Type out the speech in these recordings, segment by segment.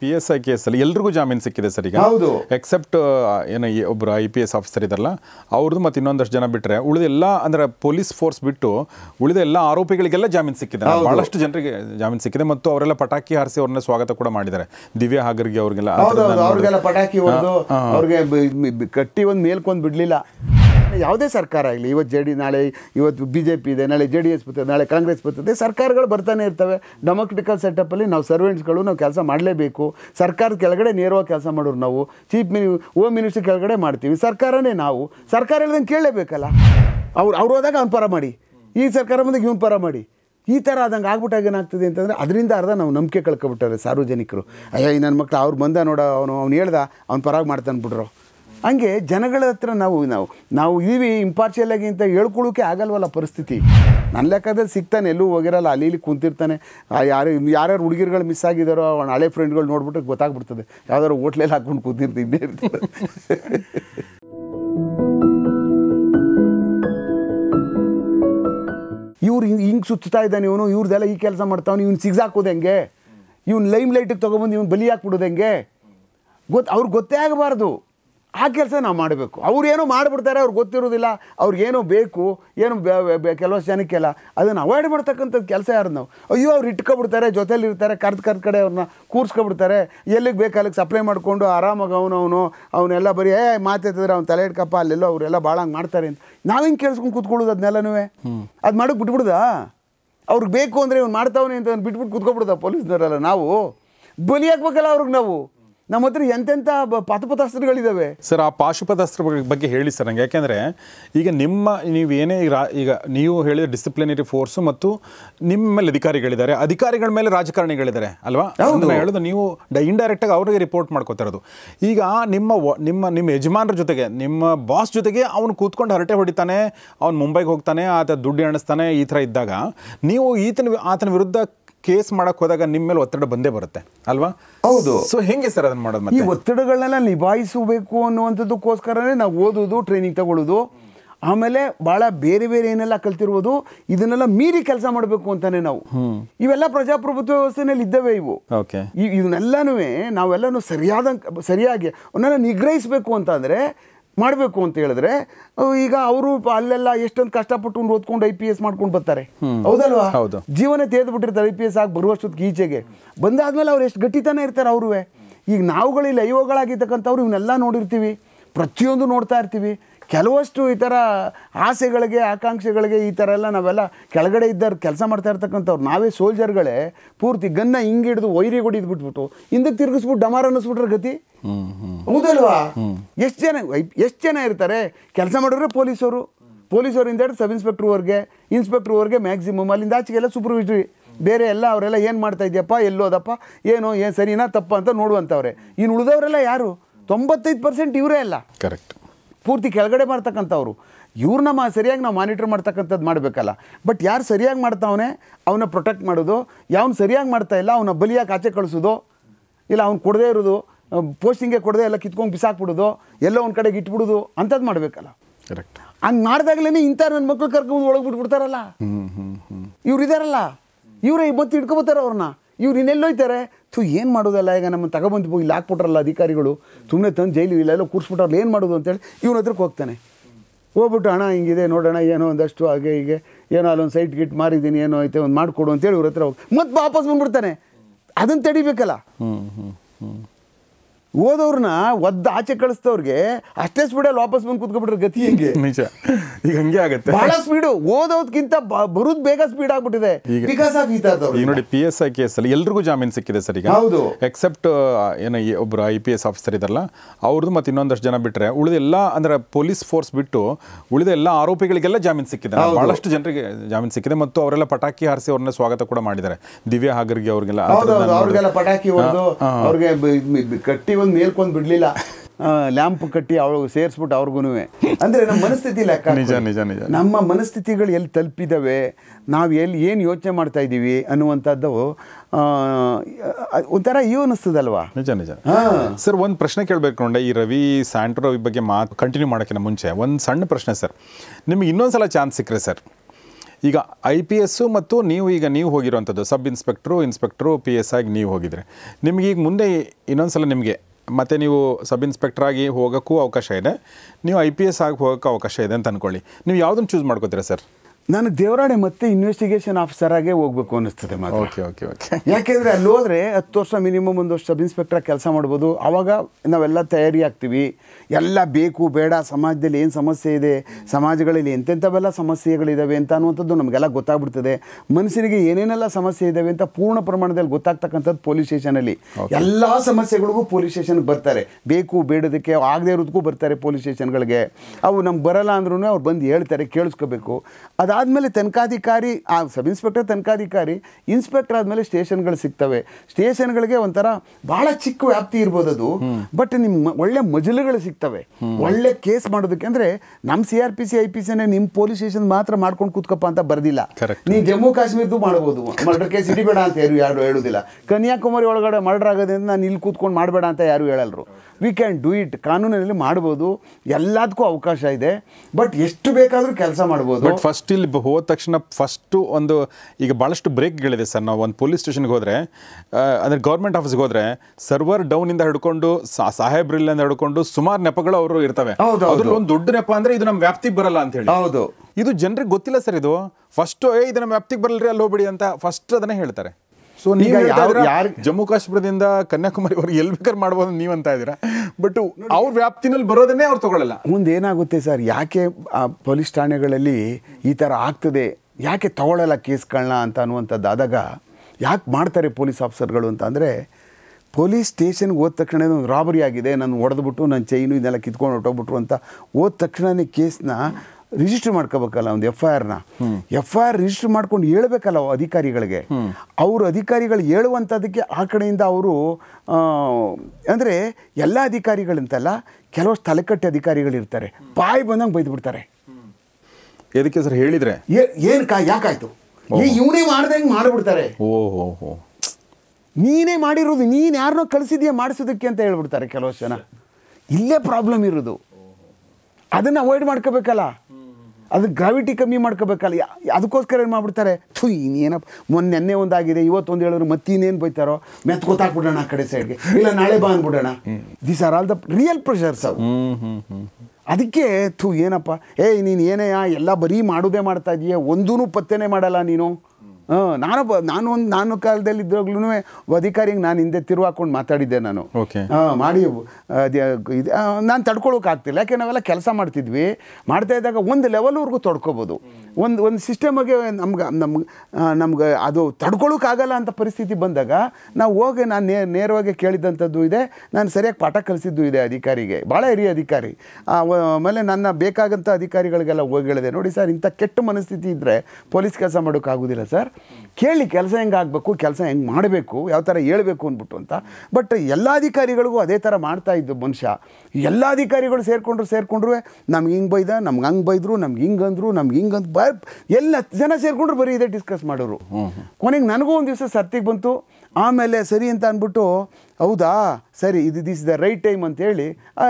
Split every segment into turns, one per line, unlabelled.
P S I ಕೇಸಲ್ಲಿ ಎಲ್ರಿಗೂ ಜಾಮೀನು ಸಿಕ್ಕಿದೆ ಸರ್ ಈಗ
ಹೌದು.
ಎಕ್ಸೆಪ್ಟ್ ಏನೋ ಈ ಒಬ್ಬರು ಐ ಪಿ ಎಸ್ ಆಫೀಸರ್ ಇದಾರಲ್ಲ ಅವ್ರದ್ದು ಮತ್ತು ಇನ್ನೊಂದಷ್ಟು ಜನ ಬಿಟ್ಟರೆ ಉಳಿದ ಎಲ್ಲ ಅಂದ್ರೆ ಪೊಲೀಸ್ ಫೋರ್ಸ್ ಬಿಟ್ಟು ಉಳಿದ ಎಲ್ಲ ಆರೋಪಿಗಳಿಗೆಲ್ಲ ಜಾಮೀನು ಸಿಕ್ಕಿದೆ ಬಹಳಷ್ಟು ಜನರಿಗೆ ಜಾಮೀನು ಸಿಕ್ಕಿದೆ ಮತ್ತು ಅವರೆಲ್ಲ ಪಟಾಕಿ ಹಾರಿಸಿ ಅವ್ರನ್ನ ಸ್ವಾಗತ ಕೂಡ ಮಾಡಿದ್ದಾರೆ ದಿವ್ಯಾ ಹಾಗರ್ಗೆ ಅವ್ರಿಗೆಲ್ಲ ಆ ಥರದ್ದು
ಹೌದೌದು
ನಾನು
ಅವ್ರಿಗೆಲ್ಲ ಪಟಾಕಿ ಹೊಡೆದು ಅವ್ರಿಗೆ ಬ- ಬ- ಬ- ಕಟ್ಟಿ ಒಂದು ಮೇಲ್ಕೊಂಡ್ ಬಿಡ್ಲಿಲ್ಲ ಯಾವುದೇ ಸರ್ಕಾರ ಆಗಲಿ ಇವತ್ತು ಜೆ ಡಿ ನಾಳೆ ಇವತ್ತು ಬಿ ಜೆ ಪಿ ಇದೆ ನಾಳೆ ಜೆ ಡಿ ಎಸ್ ಬರ್ತದೆ ನಾಳೆ ಕಾಂಗ್ರೆಸ್ ಬರ್ತದೆ ಸರ್ಕಾರಗಳು ಬರ್ತಾನೆ ಇರ್ತವೆ ಡೆಮೋಕ್ರೆಟಿಕಲ್ ಸೆಟಪ್ಪಲ್ಲಿ ನಾವು ಸರ್ವೆಂಟ್ಸ್ಗಳು ನಾವು ಕೆಲಸ ಮಾಡಲೇಬೇಕು ಸರ್ಕಾರದ ಕೆಳಗಡೆ ನೇರವಾಗಿ ಕೆಲಸ ಮಾಡೋರು ನಾವು ಚೀಫ್ ಮಿನಿ ಹೋಮ್ ಮಿನಿಸ್ಟರ್ ಕೆಳಗಡೆ ಮಾಡ್ತೀವಿ ಸರ್ಕಾರನೇ ನಾವು ಸರ್ಕಾರ ಹೇಳ್ದಂಗೆ ಕೇಳಲೇಬೇಕಲ್ಲ ಅವ್ರು ಅವ್ರು ಹೋದಾಗ ಅವ್ನ ಪರ ಮಾಡಿ ಈ ಸರ್ಕಾರ ಬಂದಾಗ ಇವ್ನ ಪರ ಮಾಡಿ ಈ ಥರ ಆದಂಗೆ ಆಗ್ಬಿಟ್ಟಾಗ ಏನಾಗ್ತದೆ ಅಂತಂದರೆ ಅದರಿಂದ ಅರ್ಧ ನಾವು ನಂಬಿಕೆ ಕಳ್ಕೊಬಿಟ್ಟಾರೆ ಸಾರ್ವಜನಿಕರು ಅಯ್ಯೋ ಈ ನನ್ನ ಮಕ್ಳು ಅವ್ರು ಬಂದ ನೋಡ ಅವನು ಅವ್ನು ಹೇಳ್ದ ಅವ್ನು ಪರಾಗಿ ಮಾಡ್ತಾನೆ ಬಿಡ್ರು ಹಂಗೆ ಜನಗಳ ಹತ್ರ ನಾವು ನಾವು ನಾವು ಇದೀವಿ impartial ಆಗಿ ಅಂತ ಹೇಳ್ಕೊಳ್ಳೋಕೆ ಆಗಲ್ವಲ್ಲ ಪರಿಸ್ಥಿತಿ ನನ್ನ ಲೆಕ್ಕದಲ್ಲಿ ಸಿಗ್ತಾನೆ ಎಲ್ಲೂ ಹೋಗಿರಲ್ಲ ಅಲ್ಲಿ ಇಲ್ಲಿ ಕುಂತಿರ್ತಾನೆ ಆ ಯಾರು ಯಾರ್ಯಾರು ಹುಡುಗಿರುಗಳು ಮಿಸ್ ಆಗಿದಾರೋ ಅವನ ಹಳೆ ಫ್ರೆಂಡ್ಗಳು ನೋಡ್ಬಿಟ್ಟು ಗೊತ್ತಾಗ್ಬಿಡ್ತದೆ ಯಾವ್ದಾದ್ರು ಹೋಟ್ಲಲ್ಲಿ ಹಾಕ್ಕೊಂಡು ಕೂತಿರ್ತೀನಿ ಇನ್ನೇ ಇರ್ತದೆ ಇವ್ರು ಹಿಂಗೆ ಹಿಂಗೆ ಸುತ್ತಾ ಇದ್ದಾನೆ ಇವನು ಇವ್ರದ್ದೆಲ್ಲ ಈ ಕೆಲಸ ಮಾಡ್ತಾವನು ಇವ್ನು ಸಿಗ್ಸಾಕೋದು ಹೆಂಗೆ ಇವ್ನು ಲೈಮ್ ಲೈಟಿಗೆ ತೊಗೊಬಂದು ಇವ್ನು ಬಲಿ ಹಾಕ್ಬಿಡೋದು ಹೆಂಗೆ ಗೊತ್ತು ಅವ್ರಿಗೆ ಗೊತ್ತೇ ಆಗಬಾರ್ದು ಆ ಕೆಲಸ ನಾವು ಮಾಡಬೇಕು ಅವ್ರು ಏನೋ ಮಾಡಿಬಿಡ್ತಾರೆ ಅವ್ರಿಗೆ ಗೊತ್ತಿರೋದಿಲ್ಲ ಅವ್ರಿಗೇನೋ ಬೇಕು ಏನು ಕೆಲವಷ್ಟು ಜನಕ್ಕೆಲ್ಲ ಅದನ್ನು ಅವಾಯ್ಡ್ ಮಾಡ್ತಕ್ಕಂಥದ್ದು ಕೆಲಸ ಯಾರು ನಾವು ಅಯ್ಯೋ ಅವ್ರು ಇಟ್ಕೊಬಿಡ್ತಾರೆ ಜೊತೇಲಿ ಇರ್ತಾರೆ ಕರ್ದು ಕರ್ದ ಕಡೆ ಅವ್ರನ್ನ ಕೂರಿಸ್ಕೊಬಿಡ್ತಾರೆ ಎಲ್ಲಿಗೆ ಬೇಕು ಅಲ್ಲಿಗೆ ಸಪ್ಲೈ ಮಾಡಿಕೊಂಡು ಆರಾಮಾಗಿ ಅವನು ಅವನು ಅವನ್ನೆಲ್ಲ ಬರೀ ಏ ಮಾತಾಡ್ತಿದ್ರೆ ಅವ್ನು ತಲೆ ಇಟ್ಕಪ್ಪ ಅಲ್ಲೆಲ್ಲೋ ಅವರೆಲ್ಲ ಭಾಳ ಹಂಗೆ ಮಾಡ್ತಾರೆ ಅಂತ ನಾವೇನು ಕೇಳಿಸ್ಕೊಂಡು ಕೂತ್ಕೊಳ್ಳೋದು ಅದನ್ನೆಲ್ಲನೂ ಅದು ಮಾಡೋಕೆ ಬಿಟ್ಬಿಡ್ದಾ ಅವ್ರಿಗೆ ಬೇಕು ಅಂದರೆ ಇವ್ನು ಮಾಡ್ತಾವನೆ ಅಂತ ಅವ್ನು ಬಿಟ್ಬಿಟ್ಟು ಕೂತ್ಕೊಬಿಡ್ದ ಪೊಲೀಸ್ನವರೆಲ್ಲ ನಾವು ಬಲಿ ಹಾಕ್ಬೇಕಲ್ಲ ಅವ್ರಿಗೆ ನಾವು ನಮ್ಮ ಹತ್ರ ಎಂತೆಂಥ ಬ- ಪಥಪಥಾಸ್ತ್ರಗಳಿದ್ದಾವೆ
ಸರ್ ಆ ಪಾಶುಪತಾಸ್ತ್ರ ಬಗ್ಗೆ- ಬಗ್ಗೆ ಹೇಳಿ ಸರ್ ನಂಗೆ ಯಾಕೆಂದರೆ ಈಗ ನಿಮ್ಮ ನೀವು ಏನೇ ಈಗ ರಾ- ಈಗ ನೀವು ಹೇಳಿದ ಡಿಸಿಪ್ಲಿನರಿ ಫೋರ್ಸು ಮತ್ತು ನಿಮ್ಮ ಮೇಲೆ ಅಧಿಕಾರಿಗಳಿದ್ದಾರೆ ಅಧಿಕಾರಿಗಳ ಮೇಲೆ ರಾಜಕಾರಣಿಗಳಿದ್ದಾರೆ ಅಲ್ವಾ ಅದನ್ನ ಹೇಳೋದು ನೀವು ಇಂಡೈರೆಕ್ಟಾಗಿ ಅವ್ರಿಗೆ ರಿಪೋರ್ಟ್ ಮಾಡ್ಕೋತಿರೋದು ಈಗ ನಿಮ್ಮ ವ- ನಿಮ್ಮ ನಿಮ್ಮ ಯಜಮಾನರ ಜೊತೆಗೆ ನಿಮ್ಮ ಬಾಸ್ ಜೊತೆಗೆ ಅವನು ಕೂತ್ಕೊಂಡು ಹರಟೆ ಹೊಡಿತಾನೆ ಅವ್ನು ಮುಂಬೈಗೆ ಹೋಗ್ತಾನೆ ಆತ ದುಡ್ಡು ಎಣಿಸ್ತಾನೆ ಈ ಥರ ಇದ್ದಾಗ ನೀವು ಈತನ ವಿ- ಆತನ ವಿರುದ್ಧ ಕೇಸ್ ಮಾಡಕ್ಕೆ ಹೋದಾಗ ನಿಮ್ಮ ಮೇಲೆ ಒತ್ತಡ ಬಂದೇ ಬರುತ್ತೆ ಅಲ್ವಾ
ಹೌದು.
ಸೊ ಹೆಂಗೆ ಸರ್ ಅದನ್ನ ಮಾಡೋದು
ಈ
ಮತ್ತೆ
ಒತ್ತಡಗಳನ್ನೆಲ್ಲ ನಿಭಾಯಿಸಬೇಕು ಅನ್ನುವಂಥದ್ದಕ್ಕೋಸ್ಕರನೇ ನಾವು ಓದೋದು ಟ್ರೈನಿಂಗ್ ತಗೊಳ್ಳೋದು ಆಮೇಲೆ ಭಾಳ ಬೇರೆ ಬೇರೆ ಏನೆಲ್ಲ ಕಲ್ತಿರ್ಬೋದು ಇದನ್ನೆಲ್ಲ ಮೀರಿ ಕೆಲಸ ಮಾಡಬೇಕು ಅಂತಾನೆ ನಾವು ಇವೆಲ್ಲ ಪ್ರಜಾಪ್ರಭುತ್ವ ವ್ಯವಸ್ಥೆನಲ್ಲಿ ಇದ್ದಾವೆ ಇವು
ಓಕೆ
ಈ ಇವನ್ನೆಲ್ಲನೂ ನಾವೆಲ್ಲನೂ ಸರಿಯಾದ ಸರಿಯಾಗಿ ಅವನ್ನೆಲ್ಲ ನಿಗ್ರಹಿಸಬೇಕು ಅಂತ ಅಂದರೆ ಮಾಡಬೇಕು ಅಂತ ಹೇಳಿದ್ರೆ ಅಹ್, ಈಗ ಅವರು ಅಲ್ಲೆಲ್ಲ ಎಷ್ಟೊಂದು ಕಷ್ಟಪಟ್ಟು ಓದ್ಕೊಂಡು ಐ ಪಿ ಎಸ್ ಮಾಡ್ಕೊಂಡು ಬರ್ತಾರೆ ಹೌದಲ್ವಾ
ಹೌದು.
ಜೀವನ ತೆಗೆದು ಬಿಟ್ಟಿರ್ತಾರೆ ಐ ಪಿ ಎಸ್ ಆಗಿ ಬರುವಷ್ಟೊತ್ತಿಗೆ ಈಚೆಗೆ ಬಂದಾದ್ಮೇಲೆ ಅವ್ರು ಎಷ್ಟು ಗಟ್ಟಿತನ ಇರ್ತಾರೆ ಅವರು ಈಗ ನಾವುಗಳಿಲ್ಲ ಐವಗಳಾಗಿರ್ತಕ್ಕಂಥವ್ರು ಇವನ್ನೆಲ್ಲ ನೋಡಿರ್ತೀವಿ ಪ್ರತಿಯೊಂದು ನೋಡ್ತಾ ಇರ್ತೀವಿ ಕೆಲವಷ್ಟು ಈ ಥರ ಆಸೆಗಳಿಗೆ ಆಕಾಂಕ್ಷೆಗಳಿಗೆ ಈ ಥರ ಎಲ್ಲ ನಾವೆಲ್ಲ ಕೆಳಗಡೆ ಇದ್ದವ್ರು ಕೆಲಸ ಮಾಡ್ತಾ ಇರ್ತಕ್ಕಂಥವ್ರು ನಾವೇ ಸೋಲ್ಜರ್ಗಳೇ ಪೂರ್ತಿ ಗನ್ನ ಹಿಂಗೆ ಹಿಡಿದು ವೈರಿ ಹೊಡಿದು ಬಿಟ್ಬಿಟ್ಟು ಹಿಂದಕ್ಕೆ ತಿರುಗಿಸ್ಬಿಟ್ಟು ಡಮಾರ್ ಅನ್ನಿಸ್ಬಿಟ್ರೆ ಗತಿ ಹೌದಲ್ವಾ ಎಷ್ಟು ಜನ ಎಷ್ಟು ಜನ ಇರ್ತಾರೆ ಕೆಲಸ ಮಾಡಿದ್ರೆ ಪೊಲೀಸರು ಪೊಲೀಸವರಿಂದ ಹಿಡಿದು ಸಬ್ ಇನ್ಸ್ಪೆಕ್ಟ್ರ್ವರೆಗೆ ಇನ್ಸ್ಪೆಕ್ಟ್ರ್ವರೆಗೆ ಮ್ಯಾಕ್ಸಿಮಮ್ ಅಲ್ಲಿಂದ ಆಚೆಗೆಲ್ಲ ಸೂಪರ್ವಿಸ್ರಿ ಬೇರೆ ಎಲ್ಲ ಅವರೆಲ್ಲ ಏನು ಮಾಡ್ತಾ ಇದೆಯಪ್ಪ ಎಲ್ಲೋದಪ್ಪ ಏನೋ ಏನು ಸರಿನಾ ತಪ್ಪ ಅಂತ ನೋಡುವಂಥವ್ರೆ ಇನ್ನು ಉಳಿದವರೆಲ್ಲ ಯಾರು ತೊಂಬತ್ತೈದು ಪರ್ಸೆಂಟ್ ಇವರೇ ಅಲ್ಲ
ಕರೆಕ್ಟ್
ಪೂರ್ತಿ ಕೆಳಗಡೆ ಮಾಡ್ತಕ್ಕಂಥವ್ರು ಇವ್ರನ್ನ ಮಾ ಸರಿಯಾಗಿ ನಾವು ಮಾನಿಟರ್ ಮಾಡ್ತಕ್ಕಂಥದ್ದು ಮಾಡಬೇಕಲ್ಲ ಬಟ್ ಯಾರು ಸರಿಯಾಗಿ ಮಾಡ್ತಾವನೆ ಅವನ್ನ ಪ್ರೊಟೆಕ್ಟ್ ಮಾಡೋದು ಯಾವನು ಸರಿಯಾಗಿ ಮಾಡ್ತಾ ಇಲ್ಲ ಅವನ ಬಲಿಯಾಗಿ ಆಚೆ ಕಳಿಸೋದು ಇಲ್ಲ ಅವ್ನು ಕೊಡದೇ ಇರೋದು ಪೋಸ್ಟಿಂಗ್ಗೆ ಕೊಡದೆ ಎಲ್ಲ ಕಿತ್ಕೊಂಡು ಬಿಸಾಕ್ಬಿಡೋದು ಎಲ್ಲೋ ಒಂದು ಕಡೆಗೆ ಇಟ್ಬಿಡೋದು ಅಂಥದ್ದು ಮಾಡಬೇಕಲ್ಲ
ಕರೆಕ್ಟ್
ಹಂಗೆ ಮಾಡಿದಾಗಲೇ ಇಂಥ ನನ್ನ ಮಕ್ಳು ಕರ್ಕೊಂಡು ಒಳಗೆ ಬಿಟ್ಬಿಡ್ತಾರಲ್ಲ ಇವ್ರು ಇದಾರಲ್ಲ ಇವರೇ ಮತ್ತೆ ಹಿಡ್ಕೊಬೋತಾರೆ ಅವ್ರನ್ನ ಇವ್ರು ಇನ್ನೆಲ್ಲೋಯ್ತಾರೆ ಥು ಏನು ಮಾಡೋದಲ್ಲ ಈಗ ನಮ್ಮ ತಗೊಬಂದು ಇಲ್ಲಿ ಹಾಕ್ಬಿಟ್ರಲ್ಲ ಅಧಿಕಾರಿಗಳು ಸುಮ್ಮನೆ ತಂದು ಜೈಲು ಇಲ್ಲೆಲ್ಲೋ ಕೂರಿಸ್ಬಿಟ್ರಲ್ಲ ಏನು ಮಾಡೋದು ಅಂತೇಳಿ ಇವ್ನ ಹತ್ರಕ್ಕೆ ಹೋಗ್ತಾನೆ ಹೋಗ್ಬಿಟ್ಟು ಹಣ ಹಿಂಗಿದೆ ನೋಡೋಣ ಏನೋ ಒಂದಷ್ಟು ಹಾಗೆ ಹೀಗೆ ಏನೋ ಅಲ್ಲೊಂದು ಸೈಟ್ ಗಿಟ್ ಮಾರಿದ್ದೀನಿ ಏನೋ ಐತೆ ಒಂದು ಮಾಡಿಕೊಡು ಅಂತೇಳಿ ಇವ್ರ ಹತ್ರ ಹೋಗಿ ಮತ್ತೆ ವಾಪಸ್ ಬಂದ್ಬಿಡ್ತಾನೆ ಅದನ್ನು ತಡಿಬೇಕಲ್ಲ
ಹ್ಮ್ ಹ್ಮ್ ಹ್ಮ್
ಓದೋರ್ನ ಒದ್ದು ಆಚೆ ಕಳಿಸ್ತವ್ರಿಗೆ ಅಷ್ಟೇ ಸ್ಪೀಡಲ್ಲಿ ವಾಪಸ್ ಬಂದು ಕೂತ್ಕೊಬಿಟ್ರೆ ಗತಿ ಹೆಂಗೆ
ನಿಜ ಈಗ ಹಂಗೆ ಆಗತ್ತೆ
ಬಹಳ ಸ್ಪೀಡು ಓದೋದ್ಕಿಂತ ಬರುದ್ ಬೇಗ ಸ್ಪೀಡ್ ಆಗ್ಬಿಟ್ಟಿದೆ
ಈಗ-
ಬಿಕಾಸ್ ಆಫ್ ಈ
ಈಗ ನೋಡಿ ಪಿ ಎಸ್ ಐ ಕೇಸಲ್ಲಿ ಎಲ್ರಿಗೂ ಜಾಮೀನು ಸಿಕ್ಕಿದೆ ಸರ್ ಈಗ
ಹೌದು.
ಎಕ್ಸೆಪ್ಟ್ ಏನೋ ಈ ಒಬ್ಬರು ಐ ಪಿ ಎಸ್ ಆಫೀಸರ್ ಇದಾರಲ್ಲ ಅವ್ರದ್ದು ಮತ್ತು ಇನ್ನೊಂದಷ್ಟು ಜನ ಬಿಟ್ಟರೆ ಉಳಿದ ಎಲ್ಲ ಅಂದ್ರೆ ಪೊಲೀಸ್ ಫೋರ್ಸ್ ಬಿಟ್ಟು ಉಳಿದ ಎಲ್ಲ ಆರೋಪಿಗಳಿಗೆಲ್ಲ ಜಾಮೀನು ಸಿಕ್ಕಿದೆ ಬಹಳಷ್ಟು ಜನರಿಗೆ ಜಾಮೀನು ಸಿಕ್ಕಿದೆ ಮತ್ತು ಅವರೆಲ್ಲ ಪಟಾಕಿ ಹಾರಿಸಿ ಅವ್ರನ್ನ ಸ್ವಾಗತ ಕೂಡ ಮಾಡಿದ್ದಾರೆ ದಿವ್ಯಾ ಹಾಗರ್ಗೆ ಅವ್ರಿಗೆಲ್ಲ ಆ ಥರದ್ದು
ಹೌದೌದು
ನಾನು
ಅವ್ರಿಗೆಲ್ಲ ಪಟಾಕಿ ಹೊಡೆದು ಅವ್ರಿಗೆ ಬ- ಬ- ಬ- ಕಟ್ಟಿ ಒಂದು ಮೇಲ್ಕೊಂಡ್ ಬಿಡ್ಲಿಲ್ಲ ಲ್ಯಾಂಪ್ ಕಟ್ಟಿ ಅವಳು ಸೇರಿಸ್ಬಿಟ್ಟು ಅವ್ರಿಗೂ ಅಂದ್ರೆ ನಮ್ಮ ಮನಸ್ಥಿತಿ ಲೆಕ್ಕ ಹಾಕೊಳ್ಳಿ.
ನಿಜ, ನಿಜ, ನಿಜ.
ನಮ್ಮ ಮನಸ್ಥಿತಿಗಳು ಎಲ್ಲಿ ತಲುಪಿದಾವೆ ನಾವು ಎಲ್ಲಿ ಏನು ಯೋಚನೆ ಮಾಡ್ತಾ ಇದ್ದೀವಿ ಅನ್ನುವಂಥದ್ದು ಆ, ಒಂಥರ ಇವು ಅನ್ನಿಸ್ತದಲ್ವಾ
ನಿಜ ನಿಜ ಸರ್ ಒಂದು ಪ್ರಶ್ನೆ ಕೇಳಬೇಕು ನೋಡೆ ಈ ರವಿ ಸ್ಯಾಂಟ್ರೋ ರವಿ ಬಗ್ಗೆ ಮಾತು ಕಂಟಿನ್ಯೂ ಮಾಡೋಕ್ಕಿಂತ ಮುಂಚೆ ಒಂದು ಸಣ್ಣ ಪ್ರಶ್ನೆ ಸರ್ ನಿಮಗೆ ಇನ್ನೊಂದು ಸಲ ಚಾನ್ಸ್ ಸಿಕ್ಕರೆ ಸರ್ ಈಗ ಐ ಪಿ ಎಸ್ಸು ಮತ್ತು ನೀವು ಈಗ ನೀವು ಹೋಗಿರುವಂಥದ್ದು sub inspector inspector P S ಆಗಿ ನೀವು ಹೋಗಿದ್ರೆ ನಿಮ್ಗೆ ಈಗ ಮುಂದೆ ಇನ್ನೊಂದು ಸಲ ನಿಮಗೆ ಮತ್ತೆ ನೀವು ಸಬ್ ಇನ್ಸ್ಪೆಕ್ಟರ್ ಆಗಿ ಹೋಗೋಕ್ಕೂ ಅವಕಾಶ ಇದೆ ನೀವು ಐ ಪಿ ಎಸ್ ಆಗಿ ಹೋಗೋಕ್ಕೂ ಅವಕಾಶ ಇದೆ ಅಂತ ಅಂದ್ಕೊಳ್ಳಿ ನೀವು ಯಾವುದನ್ನು ಚೂಸ್ ಮಾಡ್ಕೋತೀರಾ ಸರ್
ನಾನು ದೇವರಾಣೆ ಮತ್ತೆ ಇನ್ವೆಸ್ಟಿಗೇಷನ್ ಆಫೀಸರ್ ಆಗೇ ಹೋಗ್ಬೇಕು ಅನ್ನಿಸ್ತದೆ ಮಾತ್ರ
ಓಕೆ ಓಕೆ ಓಕೆ
ಯಾಕೆಂದರೆ ಅಲ್ಲಿ ಹೋದರೆ ಹತ್ತು ವರ್ಷ ಮಿನಿಮಮ್ ಒಂದು ವರ್ಷ ಸಬ್ ಇನ್ಸ್ಪೆಕ್ಟರ್ ಕೆಲಸ ಮಾಡ್ಬೋದು ಆವಾಗ ನಾವೆಲ್ಲ ತಯಾರಿ ಆಗ್ತೀವಿ ಎಲ್ಲ ಬೇಕು ಬೇಡ ಸಮಾಜದಲ್ಲಿ ಏನು ಸಮಸ್ಯೆ ಇದೆ ಸಮಾಜಗಳಲ್ಲಿ ಎಂತೆಂಥವೆಲ್ಲ ಸಮಸ್ಯೆಗಳಿದ್ದಾವೆ ಅಂತ ಅನ್ನುವಂಥದ್ದು ನಮಗೆಲ್ಲ ಗೊತ್ತಾಗ್ಬಿಡ್ತದೆ ಮನುಷ್ಯನಿಗೆ ಏನೇನೆಲ್ಲ ಸಮಸ್ಯೆ ಇದ್ದಾವೆ ಅಂತ ಪೂರ್ಣ ಪ್ರಮಾಣದಲ್ಲಿ ಗೊತ್ತಾಗ್ತಕ್ಕಂಥದ್ದು ಪೊಲೀಸ್ ಸ್ಟೇಷನಲ್ಲಿ ಎಲ್ಲ ಸಮಸ್ಯೆಗಳಿಗೂ ಪೊಲೀಸ್ ಸ್ಟೇಷನ್ಗೆ ಬರ್ತಾರೆ ಬೇಕು ಬೇಡೋದಕ್ಕೆ ಆಗದೇ ಇರೋದಕ್ಕೂ ಬರ್ತಾರೆ ಪೊಲೀಸ್ ಸ್ಟೇಷನ್ಗಳಿಗೆ ಅವು ನಮ್ಗೆ ಬರಲ್ಲ ಅಂದ್ರೂ ಅವ್ರು ಬಂದು ಹೇಳ್ತಾರೆ ಕೇಳಿಸ್ಕೋಬೇಕು ಅದಾದಮೇಲೆ ತನಿಖಾಧಿಕಾರಿ ಆ ಸಬ್ ಇನ್ಸ್ಪೆಕ್ಟರ್ ತನಿಖಾಧಿಕಾರಿ ಇನ್ಸ್ಪೆಕ್ಟರ್ ಆದಮೇಲೆ ಸ್ಟೇಷನ್ಗಳು ಸಿಗ್ತವೆ ಸ್ಟೇಷನ್ಗಳಿಗೆ ಒಂಥರ ಭಾಳ ಚಿಕ್ಕ ವ್ಯಾಪ್ತಿ ಇರ್ಬೋದು ಅದು ಬಟ್ ನಿಮ್ಮ ಒಳ್ಳೆ ಮಜಲುಗಳು ಸಿಗ್ತವೆ ಒಳ್ಳೆ ಕೇಸ್ ಮಾಡೋದಕ್ಕೆ ಅಂದರೆ ನಮ್ಮ C R P C I P ಸಿನೇ ನಿಮ್ಮ ಪೊಲೀಸ್ ಸ್ಟೇಷನ್ ಮಾತ್ರ ಮಾಡ್ಕೊಂಡು ಕೂತ್ಕಪ್ಪ ಅಂತ ಬರ್ದಿಲ್ಲ
Correct.
ನೀ ಜಮ್ಮು ಕಾಶ್ಮೀರದ್ದು ಮಾಡ್ಬೋದು ಮರ್ಡರ್ ಕೇಸ್ ಹಿಡಿಬೇಡ ಅಂತ ಯಾರು ಯಾರು ಹೇಳುದಿಲ್ಲ ಕನ್ಯಾಕುಮಾರಿ ಒಳಗಡೆ ಮರ್ಡರ್ ಆಗೋದ್ರಿಂದ ನಾನು ಇಲ್ಲಿ ಕೂತ್ಕೊಂಡು ಮಾಡಬೇಡ ಅಂತ ಯಾರು ಹೇಳಲ್ರು ವಿ ಕ್ಯಾನ್ ಡೂ ಇಟ್ ಕಾನೂನಿನಲ್ಲಿ ಮಾಡ್ಬೋದು ಎಲ್ಲದಕ್ಕೂ ಅವಕಾಶ ಇದೆ ಬಟ್ ಎಷ್ಟು ಬೇಕಾದರೂ ಕೆಲಸ ಮಾಡ್ಬೋದು
ಬಟ್ ಫಸ್ಟ್ ಇಲ್ಲಿ ಬ- ಹೋದ ತಕ್ಷಣ ಫಸ್ಟು ಒಂದು ಈಗ ಭಾಳಷ್ಟು ಬ್ರೇಕ್ಗಳಿದೆ ಸರ್ ನಾವು ಒಂದು ಪೊಲೀಸ್ ಸ್ಟೇಷನ್ಗೆ ಹೋದರೆ ಅಂದರೆ ಗೌರ್ಮೆಂಟ್ ಆಫೀಸ್ಗೆ ಹೋದರೆ ಸರ್ವರ್ ಡೌನಿಂದ ಹಿಡ್ಕೊಂಡು ಸಾ- ಸಾಹೇಬ್ರಿಲ್ಲಿಂದ ಹಿಡ್ಕೊಂಡು ಸುಮಾರು ನೆಪಗಳು ಅವರು ಇರ್ತವೆ
ಹೌದು, ಹೌದು.
ಅದ್ರಲ್ಲಿ ಒಂದು ದೊಡ್ಡ ನೆಪ ಅಂದರೆ ಇದು ನಮ್ಮ ವ್ಯಾಪ್ತಿಗೆ ಬರಲ್ಲ ಅಂತ ಹೇಳಿ
ಹೌದು
ಇದು ಜನರಿಗೆ ಗೊತ್ತಿಲ್ಲ ಸರ್ ಇದು ಫಸ್ಟ್ ಏ ಇದು ನಮ್ಮ ವ್ಯಾಪ್ತಿಗೆ ಬರಲ್ರಿ ಅಲ್ಲಿ ಹೋಗ್ಬಿಡಿ ಅಂತ ಫಸ್ಟ್ ಅದನ್ನೇ ಹೇಳ್ತಾರೆ ಸೊ ನೀವು
ಈಗ
ಹೇಳ್ತಾ
ಯಾವ-
ಇದ್ದೀರಾ,
ಯಾರ್-
ಜಮ್ಮು ಕಾಶ್ಮೀರದಿಂದ ಕನ್ಯಾಕುಮಾರಿವರೆಗೆ ಎಲ್ಲಿ ಬೇಕಾದ್ರೆ ಮಾಡ್ಬೋದು ನೀವು ಅಂತ ಇದ್ದೀರಾ ಬಟ್ ಅವ್ರ ವ್ಯಾಪ್ತಿನಲ್ಲಿ ಬರೋದನ್ನೇ ಅವ್ರು ತಗೊಳ್ಳಲ್ಲ
ಮುಂದೆ ಏನಾಗುತ್ತೆ ಸರ್ ಯಾಕೆ ಆ ಪೊಲೀಸ್ ಠಾಣೆಗಳಲ್ಲಿ ಈ ಥರ ಆಗ್ತದೆ ಯಾಕೆ ತಗೊಳ್ಳಲ್ಲ ಕೇಸ್ಗಳನ್ನ ಅಂತ ಅನ್ನುವಂಥದ್ದು ಆದಾಗ ಯಾಕೆ ಮಾಡ್ತಾರೆ ಪೊಲೀಸ್ ಆಫೀಸರ್ಗಳು ಅಂತ ಅಂದರೆ ಪೊಲೀಸ್ ಸ್ಟೇಷನ್ಗೆ ಹೋದ ತಕ್ಷಣ ಒಂದು ರಾಬರಿ ಆಗಿದೆ ನಾನು ಹೊಡೆದ್ಬಿಟ್ಟು ನನ್ನ ಚೈನು ಇದನ್ನೆಲ್ಲ ಕಿತ್ಕೊಂಡು ಹೊಟ್ಟೋಗ್ಬಿಟ್ರು ಅಂತ ಹೋದ ತಕ್ಷಣನೇ ಕೇಸ್ನ ರಿಜಿಸ್ಟರ್ ಮಾಡ್ಕೋಬೇಕಲ್ಲ ಒಂದು ಎಫ್ ಐ ಆರ್ನ ಎಫ್ ಐ ಆರ್ ರಿಜಿಸ್ಟರ್ ಮಾಡ್ಕೊಂಡು ಹೇಳ್ಬೇಕಲ್ಲ ಅವ್ ಅಧಿಕಾರಿಗಳಿಗೆ ಅವರು ಅಧಿಕಾರಿಗಳು ಹೇಳುವಂಥದ್ದಕ್ಕೆ ಆ ಕಡೆಯಿಂದ ಅವರು ಅಂದರೆ ಎಲ್ಲ ಅಧಿಕಾರಿಗಳಂತಲ್ಲ ಕೆಲವಷ್ಟು ತಲೆಕಟ್ಟೆ ಅಧಿಕಾರಿಗಳಿರ್ತಾರೆ ಬಾಯಿ ಬಂದಂಗೆ ಬೈದ್ಬಿಡ್ತಾರೆ
ಎದಕ್ಕೆ ಸರ್ ಹೇಳಿದ್ರೆ
ಏ- ಏನ್ ಕಾ ಯಾಕಾಯ್ತು ಏ ಇವನೇ ಮಾಡ್ದಂಗೆ ಮಾಡಿಬಿಡ್ತಾರೆ
ಓ ಹೋ ಹೋ
ನೀನೇ ಮಾಡಿರೋದು ನೀನು ಯಾರನ್ನೋ ಕಳಿಸಿದ್ಯಾ ಮಾಡಿಸೋದಕ್ಕೆ ಅಂತ ಹೇಳ್ಬಿಡ್ತಾರೆ ಕೆಲವಷ್ಟು ಜನ ಇಲ್ಲೇ ಪ್ರಾಬ್ಲಮ್ ಇರೋದು ಅದನ್ನು ಅವಾಯ್ಡ್ ಮಾಡ್ಕೋಬೇಕಲ್ಲ ಅದು ಗ್ರಾವಿಟಿ ಕಮ್ಮಿ ಮಾಡ್ಕೋಬೇಕಲ್ಲ ಯಾ- ಅದಕ್ಕೋಸ್ಕರ ಏನು ಮಾಡ್ಬಿಡ್ತಾರೆ ಥು ಇನ್ನೇನಪ್ಪ ಮೊನ್ನೆ ನೆನ್ನೆ ಒಂದಾಗಿದೆ ಇವತ್ತು ಒಂದು ಹೇಳಿದ್ರು ಮತ್ತೆ ಇನ್ನೇನು ಬೈತಾರೋ ಮೆತ್ ಗೊತ್ತಾಕ್ಬಿಡೋಣ ಆ ಕಡೆ ಸೈಡ್ಗೆ ಇಲ್ಲ ನಾಳೆ ಬಾ ಅಂದ್ಬಿಡೋಣ these are all the real pressures ಅವು
ಹ್ಮ್ ಹ್ಮ್ ಹ್ಮ್
ಅದಕ್ಕೆ ಥೂ ಏನಪ್ಪ ಏಯ್ ನೀನು ಏನೇ ಎಲ್ಲ ಬರೀ ಮಾಡೋದೇ ಮಾಡ್ತಾ ಇದೀಯ ಒಂದೂ ಪತ್ತೆನೇ ಮಾಡಲ್ಲ ನೀನು ಹಾಂ ನಾನು ಬ ನಾನು ಒಂದು ನಾನು ಕಾಲದಲ್ಲಿ ಇದ್ದಾಗ್ಲೂ ಅಧಿಕಾರಿಗೆ ನಾನು ಹಿಂದೆ ತಿರು ಹಾಕೊಂಡು ಮಾತಾಡಿದ್ದೆ ನಾನು
Okay.
ಹಾಂ ಮಾಡಿ ಅದೇ ಇದು ನಾನು ತಡ್ಕೊಳೋಕ್ಕಾಗ್ತಿಲ್ಲ ಯಾಕೆ ನಾವೆಲ್ಲ ಕೆಲಸ ಮಾಡ್ತಿದ್ವಿ ಮಾಡ್ತಾ ಇದ್ದಾಗ ಒಂದು ಲೆವೆಲ್ವರೆಗೂ ತಡ್ಕೋಬೋದು ಒಂದು ಒಂದು ಸಿಸ್ಟಮಗೆ ನಮ್ಗೆ ನಮ್ಗೆ ನಮ್ಗೆ ಅದು ತಡ್ಕೊಳೋಕ್ಕಾಗಲ್ಲ ಅಂತ ಪರಿಸ್ಥಿತಿ ಬಂದಾಗ ನಾವು ಹೋಗಿ ನಾನು ನೇ ನೇರವಾಗಿ ಕೇಳಿದಂಥದ್ದು ಇದೆ ನಾನು ಸರಿಯಾಗಿ ಪಾಠ ಕಲಿಸಿದ್ದು ಇದೆ ಅಧಿಕಾರಿಗೆ ಭಾಳ ಹಿರಿಯ ಅಧಿಕಾರಿ ಆ, ವ- ಆಮೇಲೆ ನನ್ನ ಬೇಕಾಗಂಥ ಅಧಿಕಾರಿಗಳಿಗೆಲ್ಲ ಹೋಗಿ ಹೇಳಿದೆ ನೋಡಿ ಸರ್ ಇಂಥ ಕೆಟ್ಟ ಮನಸ್ಥಿತಿ ಇದ್ದರೆ ಪೊಲೀಸ್ ಕೆಲಸ ಮಾಡೋಕ್ಕಾಗೋದಿಲ್ಲ ಸರ್ ಕೇಳಿ ಕೆಲಸ ಹೆಂಗೆ ಆಗಬೇಕು ಕೆಲಸ ಹೆಂಗೆ ಮಾಡಬೇಕು ಯಾವ ಥರ ಹೇಳ್ಬೇಕು ಅಂದ್ಬಿಟ್ಟು ಅಂತ ಬಟ್ ಎಲ್ಲ ಅಧಿಕಾರಿಗಳಿಗೂ ಅದೇ ಥರ ಮಾಡ್ತಾ ಇದ್ದು ಮನುಷ್ಯ ಎಲ್ಲ ಅಧಿಕಾರಿಗಳು ಸೇರಿಕೊಂಡ್ರು ಸೇರಿಕೊಂಡ್ರು ನಮ್ಗೆ ಹಿಂಗೆ ಬೈದ ನಮ್ಗೆ ಹಂಗೆ ಬೈದ್ರು ನಮ್ಗೆ ಹಿಂಗೆ ಅಂದರು ನಮ್ಗೆ ಹಿಂಗೆ ಅಂತ ಬ ಎಲ್ಲ ಜನ ಸೇರಿಕೊಂಡ್ರು ಬರೀ ಇದೇ ಡಿಸ್ಕಸ್ ಮಾಡೋರು ಕೊನೆಗೆ ನನಗೂ ಒಂದು ದಿವಸ ಸರ್ತಿಗೆ ಬಂತು ಆಮೇಲೆ ಸರಿ ಅಂತ ಅಂದ್ಬಿಟ್ಟು ಹೌದಾ ಸರಿ ಇದು ದಿಸ್ ದ ರೈಟ್ ಟೈಮ್ ಅಂತೇಳಿ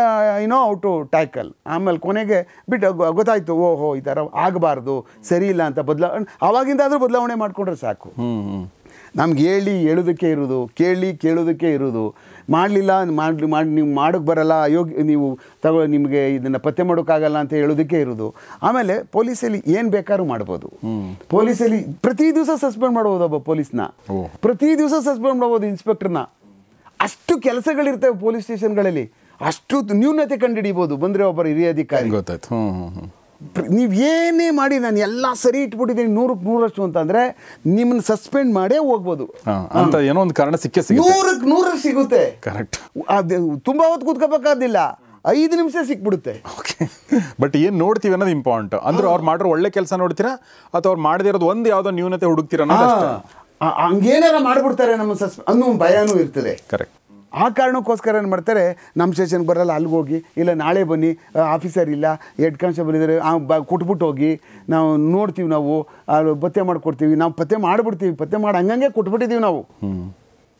ನೋ ಔ ಟು ಟ್ಯಾಕಲ್ ಆಮೇಲೆ ಕೊನೆಗೆ ಬಿಟ್ಟು ಗೊ- ಗೊತ್ತಾಯ್ತು ಓಹೋ ಈ ಥರ ಆಗಬಾರ್ದು ಸರಿ ಇಲ್ಲ ಅಂತ ಬದಲಾವಣೆ ಆವಾಗಿಂದ ಆದರೂ ಬದಲಾವಣೆ ಮಾಡಿಕೊಂಡ್ರೆ ಸಾಕು
ಹ್ಮ್ ಹ್ಮ್
ನಮ್ಗೆ ಹೇಳಿ ಹೇಳೋದಕ್ಕೆ ಇರೋದು ಕೇಳಿ ಕೇಳೋದಕ್ಕೆ ಇರೋದು ಮಾಡಲಿಲ್ಲ ಮಾಡಲಿ ಮಾಡಿ ನೀವು ಮಾಡೋಕ್ಕೆ ಬರಲ್ಲ ಅಯೋಗ್ಯ ನೀವು ತಗೋ ನಿಮಗೆ ಇದನ್ನು ಪತ್ತೆ ಮಾಡೋಕ್ಕಾಗಲ್ಲ ಅಂತ ಹೇಳೋದಕ್ಕೆ ಇರೋದು ಆಮೇಲೆ ಪೊಲೀಸಲ್ಲಿ ಏನು ಬೇಕಾದ್ರೂ ಮಾಡ್ಬೋದು ಪೊಲೀಸಲ್ಲಿ ಪ್ರತಿ ದಿವಸ ಸಸ್ಪೆಂಡ್ ಮಾಡ್ಬೋದು ಒಬ್ಬ ಪೊಲೀಸ್ನ
ಓ.
ಪ್ರತಿ ದಿವಸ ಸಸ್ಪೆಂಡ್ ಮಾಡ್ಬೋದು ಇನ್ಸ್ಪೆಕ್ಟರ್ನ ಅಷ್ಟು ಕೆಲಸಗಳಿರ್ತವೆ ಪೊಲೀಸ್ ಸ್ಟೇಷನ್ಗಳಲ್ಲಿ ಅಷ್ಟು ನ್ಯೂನತೆ ಕಂಡುಹಿಡಿಬೋದು ಬಂದರೆ ಒಬ್ಬರು ಹಿರಿಯ ಅಧಿಕಾರಿ
ಗೊತ್ತಾಯ್ತು ಹ್ಮ್ ಹ್ಮ್ ಹ್ಮ್
ನೀವು ಏನೇ ಮಾಡಿ ನಾನು ಎಲ್ಲ ಸರಿ ಇಟ್ಬಿಟ್ಟಿದ್ದೀನಿ ನೂರಕ್ಕೆ ನೂರಷ್ಟು ಅಂತಂದರೆ ನಿಮ್ಮನ್ನ ಸಸ್ಪೆಂಡ್ ಮಾಡೇ ಹೋಗ್ಬೋದು
ಹಾ, ಅಂತ ಏನೋ ಒಂದು ಕಾರಣ ಸಿಕ್ಕೇ ಸಿಗುತ್ತೆ
ನೂರಕ್ಕೆ ನೂರಕ್ಕೆ ಸಿಗುತ್ತೆ
ಕರೆಕ್ಟ್
ಅದು ತುಂಬ ಹೊತ್ತು ಕೂತ್ಕೋಬೇಕಾದಿಲ್ಲ ಐದು ನಿಮಿಷ ಸಿಕ್ಬಿಡುತ್ತೆ
ಓಕೆ ಬಟ್ ಏನು ನೋಡ್ತೀವಿ ಅನ್ನೋದು ಇಂಪಾರ್ಟೆಂಟ್ ಅಂದ್ರೆ ಅವ್ರು ಮಾಡಿರೋ ಒಳ್ಳೆ ಕೆಲಸ ನೋಡ್ತೀರಾ ಅಥವಾ ಅವ್ರು ಮಾಡದೇ ಇರೋದು ಒಂದು ಯಾವುದೋ ನ್ಯೂನತೆ ಹುಡುಕ್ತೀರಾ ಅನ್ನೋದು ಅಷ್ಟೇ
ಆ- ಹಂಗೇನಾರ ಮಾಡ್ಬಿಡ್ತಾರೆ ನಮ್ಮ ಸಸ್ ಅನ್ನೋ ಒಂದು ಭಯನೂ ಇರ್ತದೆ
ಕರೆಕ್ಟ್
ಆ ಕಾರಣಕ್ಕೋಸ್ಕರ ಏನು ಮಾಡ್ತಾರೆ ನಮ್ಮ ಸ್ಟೇಷನ್ಗೆ ಬರಲ್ಲ ಅಲ್ಲಿಗೆ ಹೋಗಿ ಇಲ್ಲ ನಾಳೆ ಬನ್ನಿ ಆಫೀಸರ್ ಇಲ್ಲ ಹೆಡ್ ಕಾನ್ಸ್ಟೇಬಲ್ ಇದ್ದಾರೆ ಆ ಬ ಕೊಟ್ಬಿಟ್ಟು ಹೋಗಿ ನಾವು ನೋಡ್ತೀವಿ ನಾವು ಅಲ್ಲಿ ಪತ್ತೆ ಮಾಡಿಕೊಡ್ತೀವಿ ನಾವು ಪತ್ತೆ ಮಾಡಿಬಿಡ್ತೀವಿ ಪತ್ತೆ ಮಾಡಿ ಹಂಗಂಗೆ ಕೊಟ್ಬಿಟ್ಟಿದ್ದೀವಿ ನಾವು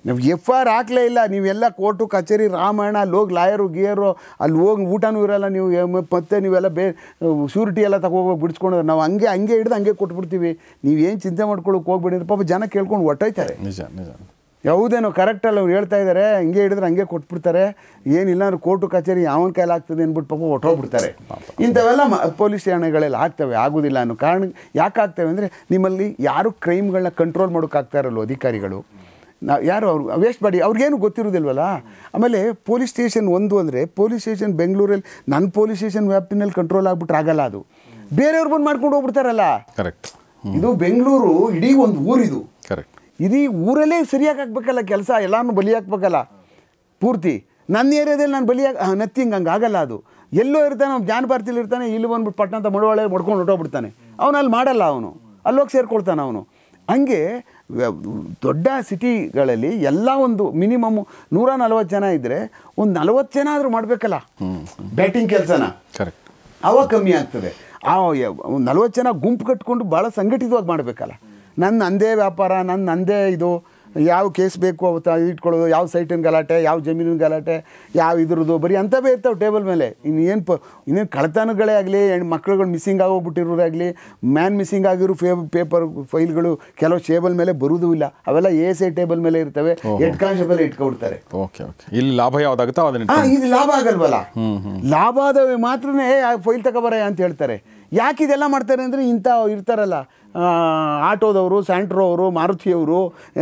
ನಾವು ಎಫ್ ಆರ್ ಹಾಕ್ಲೇ ಇಲ್ಲ ನೀವೆಲ್ಲ ಕೋರ್ಟು ಕಚೇರಿ ರಾಮಾಯಣ ಅಲ್ಲಿ ಹೋಗಿ ಲಾಯರು ಗಿಯರು ಅಲ್ಲಿ ಹೋಗಿ ಊಟನೂ ಇರಲ್ಲ ನೀವು ಎಮ್- ಮತ್ತೆ ನೀವೆಲ್ಲ ಬೇ ಶ್ಯೂರಿಟಿ ಎಲ್ಲ ತಗೋಗಿ ಬಿಡಿಸ್ಕೊಂಡು ನಾವು ಹಂಗೆ ಹಂಗೆ ಹಿಡ್ದು ಹಂಗೆ ಕೊಟ್ಬಿಡ್ತೀವಿ ನೀವೇನು ಚಿಂತೆ ಮಾಡ್ಕೊಳಕ್ಕೆ ಹೋಗ್ಬಿಡಿ ಪಾಪ ಜನ ಕೇಳ್ಕೊಂಡು ಹೊಟ್ಟೋಯ್ತಾರೆ
ನಿಜ ನಿಜ
ಯಾವುದೇನೋ ಕರೆಕ್ಟಲ್ಲ ಅವ್ರು ಹೇಳ್ತಾ ಇದ್ದಾರೆ ಹಂಗೆ ಹಿಡಿದ್ರೆ ಹಂಗೆ ಕೊಟ್ಬಿಡ್ತಾರೆ ಏನಿಲ್ಲ ಅಂದ್ರೆ ಕೋರ್ಟು ಕಚೇರಿ ಯಾವನ ಕೈಲಿ ಆಗ್ತದೆ ಅಂದ್ಬಿಟ್ಟು ಪಾಪ ಹೊಟ್ಟೋಗ್ಬಿಡ್ತಾರೆ ಇಂಥವೆಲ್ಲ ಮ ಪೊಲೀಸ್ ಠಾಣೆಗಳಲ್ಲಿ ಆಗ್ತವೆ ಆಗೋದಿಲ್ಲ ಅನ್ನೋ ಕಾರಣ ಯಾಕೆ ಆಗ್ತವೆ ಅಂದರೆ ನಿಮ್ಮಲ್ಲಿ ಯಾರು ಕ್ರೈಮ್ಗಳನ್ನ ಕಂಟ್ರೋಲ್ ಮಾಡೋಕ್ಕಾಗ್ತಾ ಇರಲ್ಲ ಅಧಿಕಾರಿಗಳು ನಾವು ಯಾರು ಅವ್ರು ವೇಸ್ಟ್ ಮಾಡಿ ಅವ್ರಿಗೇನು ಗೊತ್ತಿರೋದಿಲ್ವಲ್ಲ ಆಮೇಲೆ ಪೊಲೀಸ್ ಸ್ಟೇಷನ್ ಒಂದು ಅಂದರೆ ಪೊಲೀಸ್ ಸ್ಟೇಷನ್ ಬೆಂಗಳೂರಲ್ಲಿ ನನ್ನ ಪೊಲೀಸ್ ಸ್ಟೇಷನ್ ವ್ಯಾಪ್ತಿನಲ್ಲಿ ಕಂಟ್ರೋಲ್ ಆಗ್ಬಿಟ್ರೆ ಆಗಲ್ಲ ಅದು ಬೇರೆಯವ್ರು ಬಂದು ಮಾಡ್ಕೊಂಡು ಹೋಗ್ಬಿಡ್ತಾರಲ್ಲ
ಕರೆಕ್ಟ್
ಇದು ಬೆಂಗಳೂರು ಇಡೀ ಒಂದು ಊರಿದು
ಕರೆಕ್ಟ್
ಇಡೀ ಊರಲ್ಲೇ ಸರಿಯಾಗಿ ಹಾಕ್ಬೇಕಲ್ಲ ಕೆಲಸ ಎಲ್ಲಾನು ಬಲಿ ಹಾಕ್ಬೇಕಲ್ಲ ಪೂರ್ತಿ ನನ್ನ ಏರಿಯಾದಲ್ಲಿ ನಾನು ಬಲಿ ಹಾಕ್ ನಥಿಂಗ್ ಹಂಗೆ ಆಗಲ್ಲ ಅದು ಎಲ್ಲೋ ಇರ್ತಾನೆ ಅವ್ನು ಜಾನ್ ಭಾರತಿಲಿ ಇರ್ತಾನೆ ಇಲ್ಲಿ ಬಂದ್ಬಿಟ್ಟು ಪಟ್ಟಣ ಅಂತ ಮಡವಾಳೆ ಮಡ್ಕೊಂಡು ಹೊಟ್ಟೋಗ್ಬಿಡ್ತಾನೆ ಅವನು ಅಲ್ಲಿ ಮಾಡಲ್ಲ ಅವನು ಅಲ್ಲೋಗಿ ಸೇರ್ಕೊಳ್ತಾನೆ ಅವನು ಹಂಗೆ ವ- ದೊಡ್ಡ ಸಿಟಿಗಳಲ್ಲಿ ಎಲ್ಲ ಒಂದು ಮಿನಿಮಮ್ ನೂರ ನಲ್ವತ್ತು ಜನ ಇದ್ದರೆ ಒಂದು ನಲ್ವತ್ತು ಜನ ಆದರೂ ಮಾಡಬೇಕಲ್ಲ ಬ್ಯಾಟಿಂಗ್ ಕೆಲಸನ
ಕರೆಕ್ಟ್
ಅವಾಗ ಕಮ್ಮಿ ಆಗ್ತದೆ ಆ ನಲ್ವತ್ತು ಜನ ಗುಂಪು ಕಟ್ಕೊಂಡು ಭಾಳ ಸಂಘಟಿತವಾಗಿ ಮಾಡಬೇಕಲ್ಲ ನನ್ನ ನಂದೇ ವ್ಯಾಪಾರ ನನ್ನ ನಂದೇ ಇದು ಯಾವ ಕೇಸ್ ಬೇಕು ಅವತ್ತು ಇಟ್ಕೊಳ್ಳೋದು ಯಾವ ಸೈಟಿನ ಗಲಾಟೆ ಯಾವ ಜಮೀನಿನ ಗಲಾಟೆ ಯಾವ ಇದ್ರದ್ದು ಬರೀ ಅಂಥವೇ ಇರ್ತಾವೆ ಟೇಬಲ್ ಮೇಲೆ ಇನ್ನೇನು ಪ ಇನ್ನೇನು ಕಳ್ತನಗಳೇ ಆಗಲಿ ಹೆಣ್ಣು ಮಕ್ಳುಗಳು ಮಿಸ್ಸಿಂಗ್ ಆಗೋಗ್ಬಿಟ್ಟಿರೋದಾಗಲಿ ಮ್ಯಾನ್ ಮಿಸ್ಸಿಂಗ್ ಆಗಿರೋ ಫೇ ಪೇಪರ್ ಫೈಲ್ಗಳು ಕೆಲವು ಟೇಬಲ್ ಮೇಲೆ ಬರುವುದೂ ಇಲ್ಲ ಅವೆಲ್ಲ ಎ ಎಸ್ ಐ ಟೇಬಲ್ ಮೇಲೆ ಇರ್ತವೆ ಹೆಡ್ ಕಾನ್ಸ್ಟೇಬಲ್ ಇಟ್ಕೊಬಿಡ್ತಾರೆ
ಓಕೆ ಓಕೆ ಇಲ್ಲಿ ಲಾಭ ಯಾವ್ದಾಗುತ್ತೋ ಅದನ್ನ
ಹಾ ಇದು ಲಾಭ ಆಗಲ್ವಲ್ಲ ಲಾಭ ಆದವೆ ಮಾತ್ರನೇ ಫೈಲ್ ತಗೋಬರ ಅಂತ ಹೇಳ್ತಾರೆ ಯಾಕೆ ಇದೆಲ್ಲ ಮಾಡ್ತಾರೆ ಅಂದರೆ ಇಂಥ ಇರ್ತಾರಲ್ಲ ಆ, ಆಟೋದವರು ಸ್ಯಾಂಟ್ರೋ ಅವರು ಮಾರುತಿಯವರು ಆ,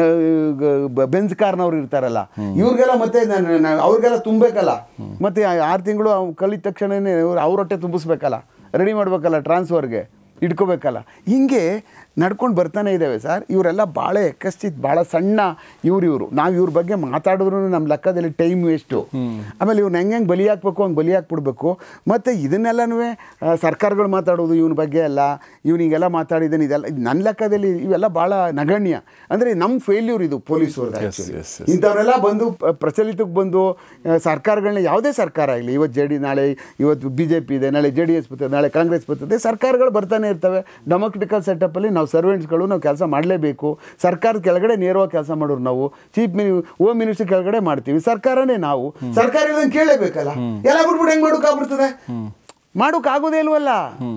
ಗ- ಬೆಂಜ್ ಕಾರ್ನವ್ರು ಇರ್ತಾರಲ್ಲ ಇವ್ರಿಗೆಲ್ಲ ಮತ್ತೆ ನಾನು- ನಾನು ಅವ್ರಿಗೆಲ್ಲ ತುಂಬಬೇಕಲ್ಲ ಮತ್ತೆ ಆರು ತಿಂಗಳು ಕಲಿತ ತಕ್ಷಣನೇ ಅವ್ರು ಅವ್ರ ಹೊಟ್ಟೆ ತುಂಬಿಸ್ಬೇಕಲ್ಲ ರೆಡಿ ಮಾಡ್ಬೇಕಲ್ಲ ಟ್ರಾನ್ಸ್ಫರ್ಗೆ ಇಟ್ಕೋಬೇಕಲ್ಲ ಹಿಂಗೆ ನಡ್ಕೊಂಡು ಬರ್ತಾನೆ ಇದ್ದಾವೆ ಸರ್ ಇವರೆಲ್ಲ ಭಾಳ ಎಕ್ಕಸ್ಟಿತ್ ಭಾಳ ಸಣ್ಣ ಇವ್ರು ಇವರು ನಾವು ಇವ್ರ ಬಗ್ಗೆ ಮಾತಾಡಿದ್ರು ನಮ್ಮ ಲೆಕ್ಕದಲ್ಲಿ ಟೈಮ್ ವೇಸ್ಟು ಆಮೇಲೆ ಇವ್ನ ಹೆಂಗೆ ಹೆಂಗೆ ಬಲಿ ಹಾಕ್ಬೇಕು ಹಂಗೆ ಬಲಿ ಹಾಕ್ಬಿಡ್ಬೇಕು ಮತ್ತು ಇದನ್ನೆಲ್ಲನೂ ಸರ್ಕಾರಗಳು ಮಾತಾಡೋದು ಇವನ ಬಗ್ಗೆ ಎಲ್ಲ ಇವನಿಗೆಲ್ಲ ಮಾತಾಡಿದ್ದಾನೆ ಇದೆಲ್ಲ ಇದ್ ನನ್ನ ಲೆಕ್ಕದಲ್ಲಿ ಇವೆಲ್ಲ ಭಾಳ ನಗಣ್ಯ ಅಂದರೆ ನಮ್ಮ ಫೇಲ್ಯೂರ್ ಇದು ಪೊಲೀಸವ್ರದ್ದು
Yes,
ಆ್ಯಕ್ಚುಲಿ
yes, yes.
ಇಂಥವರೆಲ್ಲ ಬಂದು ಪ- ಪ್ರಚಲಿತಕ್ಕೆ ಬಂದು ಆ, ಸರ್ಕಾರಗಳನ್ನ ಯಾವುದೇ ಸರ್ಕಾರ ಆಗಲಿ ಇವತ್ತು ಜೆ ಡಿ ನಾಳೆ ಇವತ್ತು ಬಿ ಜೆ ಪಿ ಇದೆ ನಾಳೆ ಜೆ ಡಿ ಎಸ್ ಬರ್ತದೆ ನಾಳೆ ಕಾಂಗ್ರೆಸ್ ಬರ್ತದೆ ಸರ್ಕಾರಗಳು ಬರ್ತಾನೆ ಇರ್ತವೆ ಡೆಮೋಕ್ರೆಟಿಕಲ್ ಸೆಟಪ್ಪಲ್ಲಿ ನಾವು ಸರ್ವೆಂಟ್ಸ್ಗಳು ನಾವು ಕೆಲಸ ಮಾಡಲೇಬೇಕು ಸರ್ಕಾರದ ಕೆಳಗಡೆ ನೇರವಾಗಿ ಕೆಲಸ ಮಾಡೋರು ನಾವು ಚೀಫ್ ಮಿನಿ ಹೋಮ್ ಮಿನಿಸ್ಟರ್ ಕೆಳಗಡೆ ಮಾಡ್ತೀವಿ ಸರ್ಕಾರನೇ ನಾವು ಸರ್ಕಾರ ಇರೋದನ್ನ ಕೇಳಲೇಬೇಕಲ್ಲ ಎಲ್ಲ ಬಿಟ್ಬಿಟ್ಟು ಹೆಂಗೆ ಮಾಡೋಕ್ಕಾಗ್ಬಿಡ್ತದೆ ಮಾಡೋಕ್ಕಾಗೋದೇ ಇಲ್ವಲ್ಲ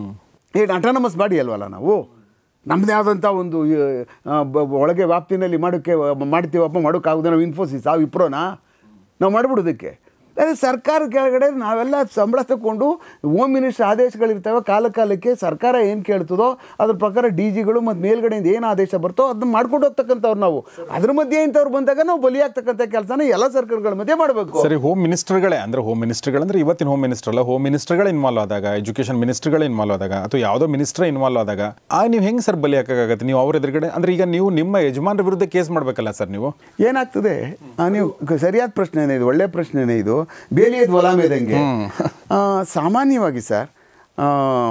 ಏನು ಅಟಾನಮಸ್ ಬಾಡಿ ಅಲ್ವಲ್ಲ ನಾವು ನಮ್ಮದೇ ಆದಂಥ ಒಂದು ಆ, ಬ- ಬ- ಒಳಗೆ ವ್ಯಾಪ್ತಿನಲ್ಲಿ ಮಾಡೋಕ್ಕೆ ಮಾಡ್ತೀವಪ್ಪ ಮಾಡೋಕ್ಕಾಗೋದು ನಾವು ಇನ್ಫೋಸಿಸ್ ಆ ವಿಪ್ರೋನಾ ನಾವು ಮಾಡಿಬಿಡೋದಕ್ಕೆ ಅದೇ ಸರ್ಕಾರ ಕೆಳಗಡೆ ನಾವೆಲ್ಲ ಸಂಬಳ ತಗೊಂಡು ಹೋಮ್ ಮಿನಿಸ್ಟರ್ ಆದೇಶಗಳಿರ್ತವೆ ಕಾಲ ಕಾಲಕ್ಕೆ ಸರ್ಕಾರ ಏನು ಕೇಳ್ತದೋ ಅದ್ರ ಪ್ರಕಾರ ಡಿ ಜಿಗಳು ಮತ್ತು ಮೇಲ್ಗಡೆಯಿಂದ ಏನು ಆದೇಶ ಬರ್ತೋ ಅದನ್ನ ಮಾಡ್ಕೊಂಡು ಹೋಗ್ತಕ್ಕಂಥವ್ರು ನಾವು ಅದ್ರ ಮಧ್ಯೆ ಇಂಥವ್ರು ಬಂದಾಗ ನಾವು ಬಲಿಯಾಗ್ತಕ್ಕಂಥ ಕೆಲಸನ ಎಲ್ಲ ಸರ್ಕಾರಗಳ ಮಧ್ಯೆ ಮಾಡಬೇಕು
ಸರಿ ಹೋಮ್ ಮಿನಿಸ್ಟರ್ಗಳೇ ಅಂದ್ರೆ ಹೋಮ್ ಮಿನಿಸ್ಟರ್ಗಳಂದ್ರೆ ಇವತ್ತಿನ ಹೋಮ್ ಮಿನಿಸ್ಟರ್ ಅಲ್ಲ ಹೋಮ್ ಮಿನಿಸ್ಟರ್ಗಳು ಇನ್ವಾಲ್ವ್ ಆದಾಗ ಎಜುಕೇಷನ್ ಮಿನಿಸ್ಟರ್ಗಳು ಇನ್ವಾಲ್ವ್ ಆದಾಗ ಅಥವಾ ಯಾವುದೋ ಮಿನಿಸ್ಟರ್ ಇನ್ವಾಲ್ವ್ ಆದಾಗ ಆ ನೀವು ಹೆಂಗೆ ಸರ್ ಬಲಿ ಹಾಕೋಕ್ಕಾಗತ್ತೆ ನೀವು ಅವ್ರ ಎದುರುಗಡೆ ಅಂದ್ರೆ ಈಗ ನೀವು ನಿಮ್ಮ ಯಜಮಾನರ ವಿರುದ್ಧ ಕೇಸ್ ಮಾಡಬೇಕಲ್ಲ ಸರ್ ನೀವು
ಏನಾಗ್ತದೆ ಆ, ನೀವು ಕ- ಸರಿಯಾದ ಪ್ರಶ್ನೆನೇ ಇದು ಒಳ್ಳೆ ಪ್ರಶ್ನೆನೇ ಇದು ಬೇಲಿಯದ ಹೊಲ ಮೇದಂಗೆ ಆ, ಸಾಮಾನ್ಯವಾಗಿ ಸರ್ ಆ,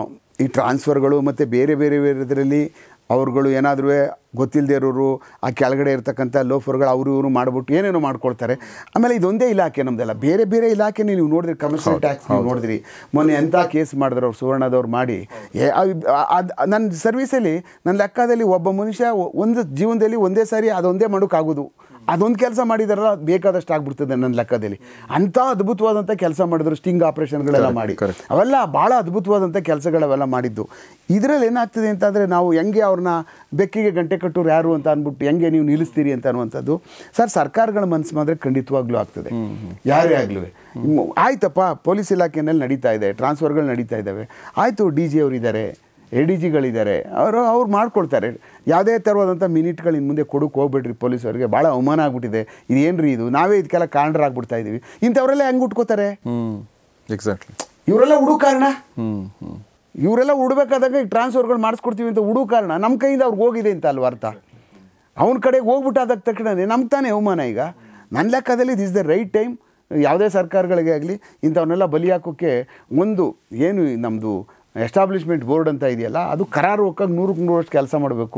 ಈ ಟ್ರಾನ್ಸ್ಫರ್ಗಳು ಮತ್ತು ಬೇರೆ ಬೇರೆ ಬೇರೆ ಇದರಲ್ಲಿ ಅವ್ರುಗಳು ಏನಾದರೂ ಗೊತ್ತಿಲ್ಲದೆ ಇರೋರು ಆ ಕೆಳಗಡೆ ಇರ್ತಕ್ಕಂಥ ಲೋಫರ್ಗಳು ಅವರು ಇವರು ಮಾಡ್ಬಿಟ್ಟು ಏನೇನೋ ಮಾಡ್ಕೊಳ್ತಾರೆ ಆಮೇಲೆ ಇದೊಂದೇ ಇಲಾಖೆ ನಮ್ದೆಲ್ಲ ಬೇರೆ ಬೇರೆ ಇಲಾಖೆ ನೀವು ನೋಡಿದ್ರಿ ಕಮರ್ಷಿಯಲ್ ಟ್ಯಾಕ್ಸ್ ನೀವು ನೋಡಿದ್ರಿ ಮೊನ್ನೆ ಎಂಥ ಕೇಸ್ ಮಾಡಿದ್ರು ಅವ್ರು ಸುವರ್ಣದವ್ರು ಮಾಡಿ ಏ, ಅದ್- ಅದ್- ನನ್ನ ಸರ್ವಿಸಲ್ಲಿ ನನ್ನ ಲೆಕ್ಕದಲ್ಲಿ ಒಬ್ಬ ಮನುಷ್ಯ ಒಂದು ಜೀವನದಲ್ಲಿ ಒಂದೇ ಸಾರಿ ಅದೊಂದೇ ಮಾಡೋಕ್ಕಾಗೋದು ಅದೊಂದು ಕೆಲಸ ಮಾಡಿದಾರಲ್ಲ ಅದ್ ಬೇಕಾದಷ್ಟು ಆಗ್ಬಿಡ್ತದೆ ನನ್ನ ಲೆಕ್ಕದಲ್ಲಿ ಅಂಥ ಅದ್ಭುತವಾದಂಥ ಕೆಲಸ ಮಾಡಿದ್ರು ಸ್ಟಿಂಗ್ ಆಪರೇಷನ್ಗಳೆಲ್ಲ ಮಾಡಿ
correct.
ಅವೆಲ್ಲ ಭಾಳ ಅದ್ಭುತವಾದಂಥ ಕೆಲಸಗಳವೆಲ್ಲ ಮಾಡಿದ್ದು ಇದರಲ್ಲಿ ಏನಾಗ್ತದೆ ಅಂತಂದರೆ ನಾವು ಹೆಂಗೆ ಅವ್ರನ್ನ ಬೆಕ್ಕಿಗೆ ಗಂಟೆ ಕಟ್ಟೋರು ಯಾರು ಅಂತ ಅಂದ್ಬಿಟ್ಟು ಹೆಂಗೆ ನೀವು ನಿಲ್ಲಿಸ್ತೀರಿ ಅಂತ ಅನ್ನುವಂಥದ್ದು ಸರ್ ಸರ್ಕಾರಗಳ ಮನಸ್ಸು ಮಾಡಿದ್ರೆ ಖಂಡಿತವಾಗ್ಲೂ ಆಗ್ತದೆ ಯಾರೇ ಆಗಲೂ ಆಯ್ತಪ್ಪ ಪೊಲೀಸ್ ಇಲಾಖೆಯಲ್ಲಿ ನಡೀತಾ ಇದೆ ಟ್ರಾನ್ಸ್ಫರ್ಗಳು ನಡೀತಾ ಇದ್ದಾವೆ ಆಯಿತು ಡಿ ಜಿ ಅವರಿದ್ದಾರೆ ಎ ಡಿ ಜಿಗಳಿದ್ದಾರೆ ಅವರು ಅವ್ರು ಮಾಡ್ಕೊಳ್ತಾರೆ ಯಾವುದೇ ಥರವಾದಂಥ ಮಿನಿಟ್ಗಳು ಇನ್ನು ಮುಂದೆ ಕೊಡೋಕೆ ಹೋಗ್ಬೇಡ್ರಿ ಪೊಲೀಸರಿಗೆ ಭಾಳ ಅವಮಾನ ಆಗ್ಬಿಟ್ಟಿದೆ ಇದು ಏನ್ರಿ ಇದು ನಾವೇ ಇದಕ್ಕೆಲ್ಲ ಕಾರಣರಾಗ್ಬಿಡ್ತಾ ಇದ್ದೀವಿ ಇಂಥವರೆಲ್ಲ ಹೆಂಗೆ ಉಟ್ಕೋತಾರೆ
ಹ್ಮ್ ಎಕ್ಸಾಕ್ಟ್ಲಿ
ಇವರೆಲ್ಲ ಹುಡು ಕಾರಣ
ಹ್ಮ್ ಹ್ಮ್
ಇವರೆಲ್ಲ ಉಡ್ಬೇಕಾದಾಗ ಈಗ ಟ್ರಾನ್ಸ್ಫರ್ಗಳು ಮಾಡಿಸ್ಕೊಡ್ತೀವಿ ಅಂತ ಹುಡು ಕಾರಣ ನಮ್ಮ ಕೈಯಿಂದ ಅವ್ರಿಗೆ ಹೋಗಿದೆ ಅಂತ ಅಲ್ವ ಅರ್ಥ ಅವನ ಕಡೆಗೆ ಹೋಗ್ಬಿಟ್ಟಾದ ತಕ್ಷಣನೇ ನಮ್ಗೆ ತಾನೇ ಅವಮಾನ ಈಗ ನನ್ನ ಲೆಕ್ಕದಲ್ಲಿ ದಿಸ್ ದ ರೈಟ್ ಟೈಮ್ ಯಾವುದೇ ಸರ್ಕಾರಗಳಿಗೆ ಆಗಲಿ ಇಂಥವನ್ನೆಲ್ಲ ಬಲಿ ಹಾಕೋಕ್ಕೆ ಒಂದು ಏನು ನಮ್ಮದು ಎಸ್ಟಾಬ್ಲಿಷ್ಮೆಂಟ್ ಬೋರ್ಡ್ ಅಂತ ಇದೆಯಲ್ಲ ಅದು ಕರಾರು ಹೋಗಕ್ಕೆ ನೂರಕ್ಕೆ ನೂರಷ್ಟು ಕೆಲಸ ಮಾಡಬೇಕು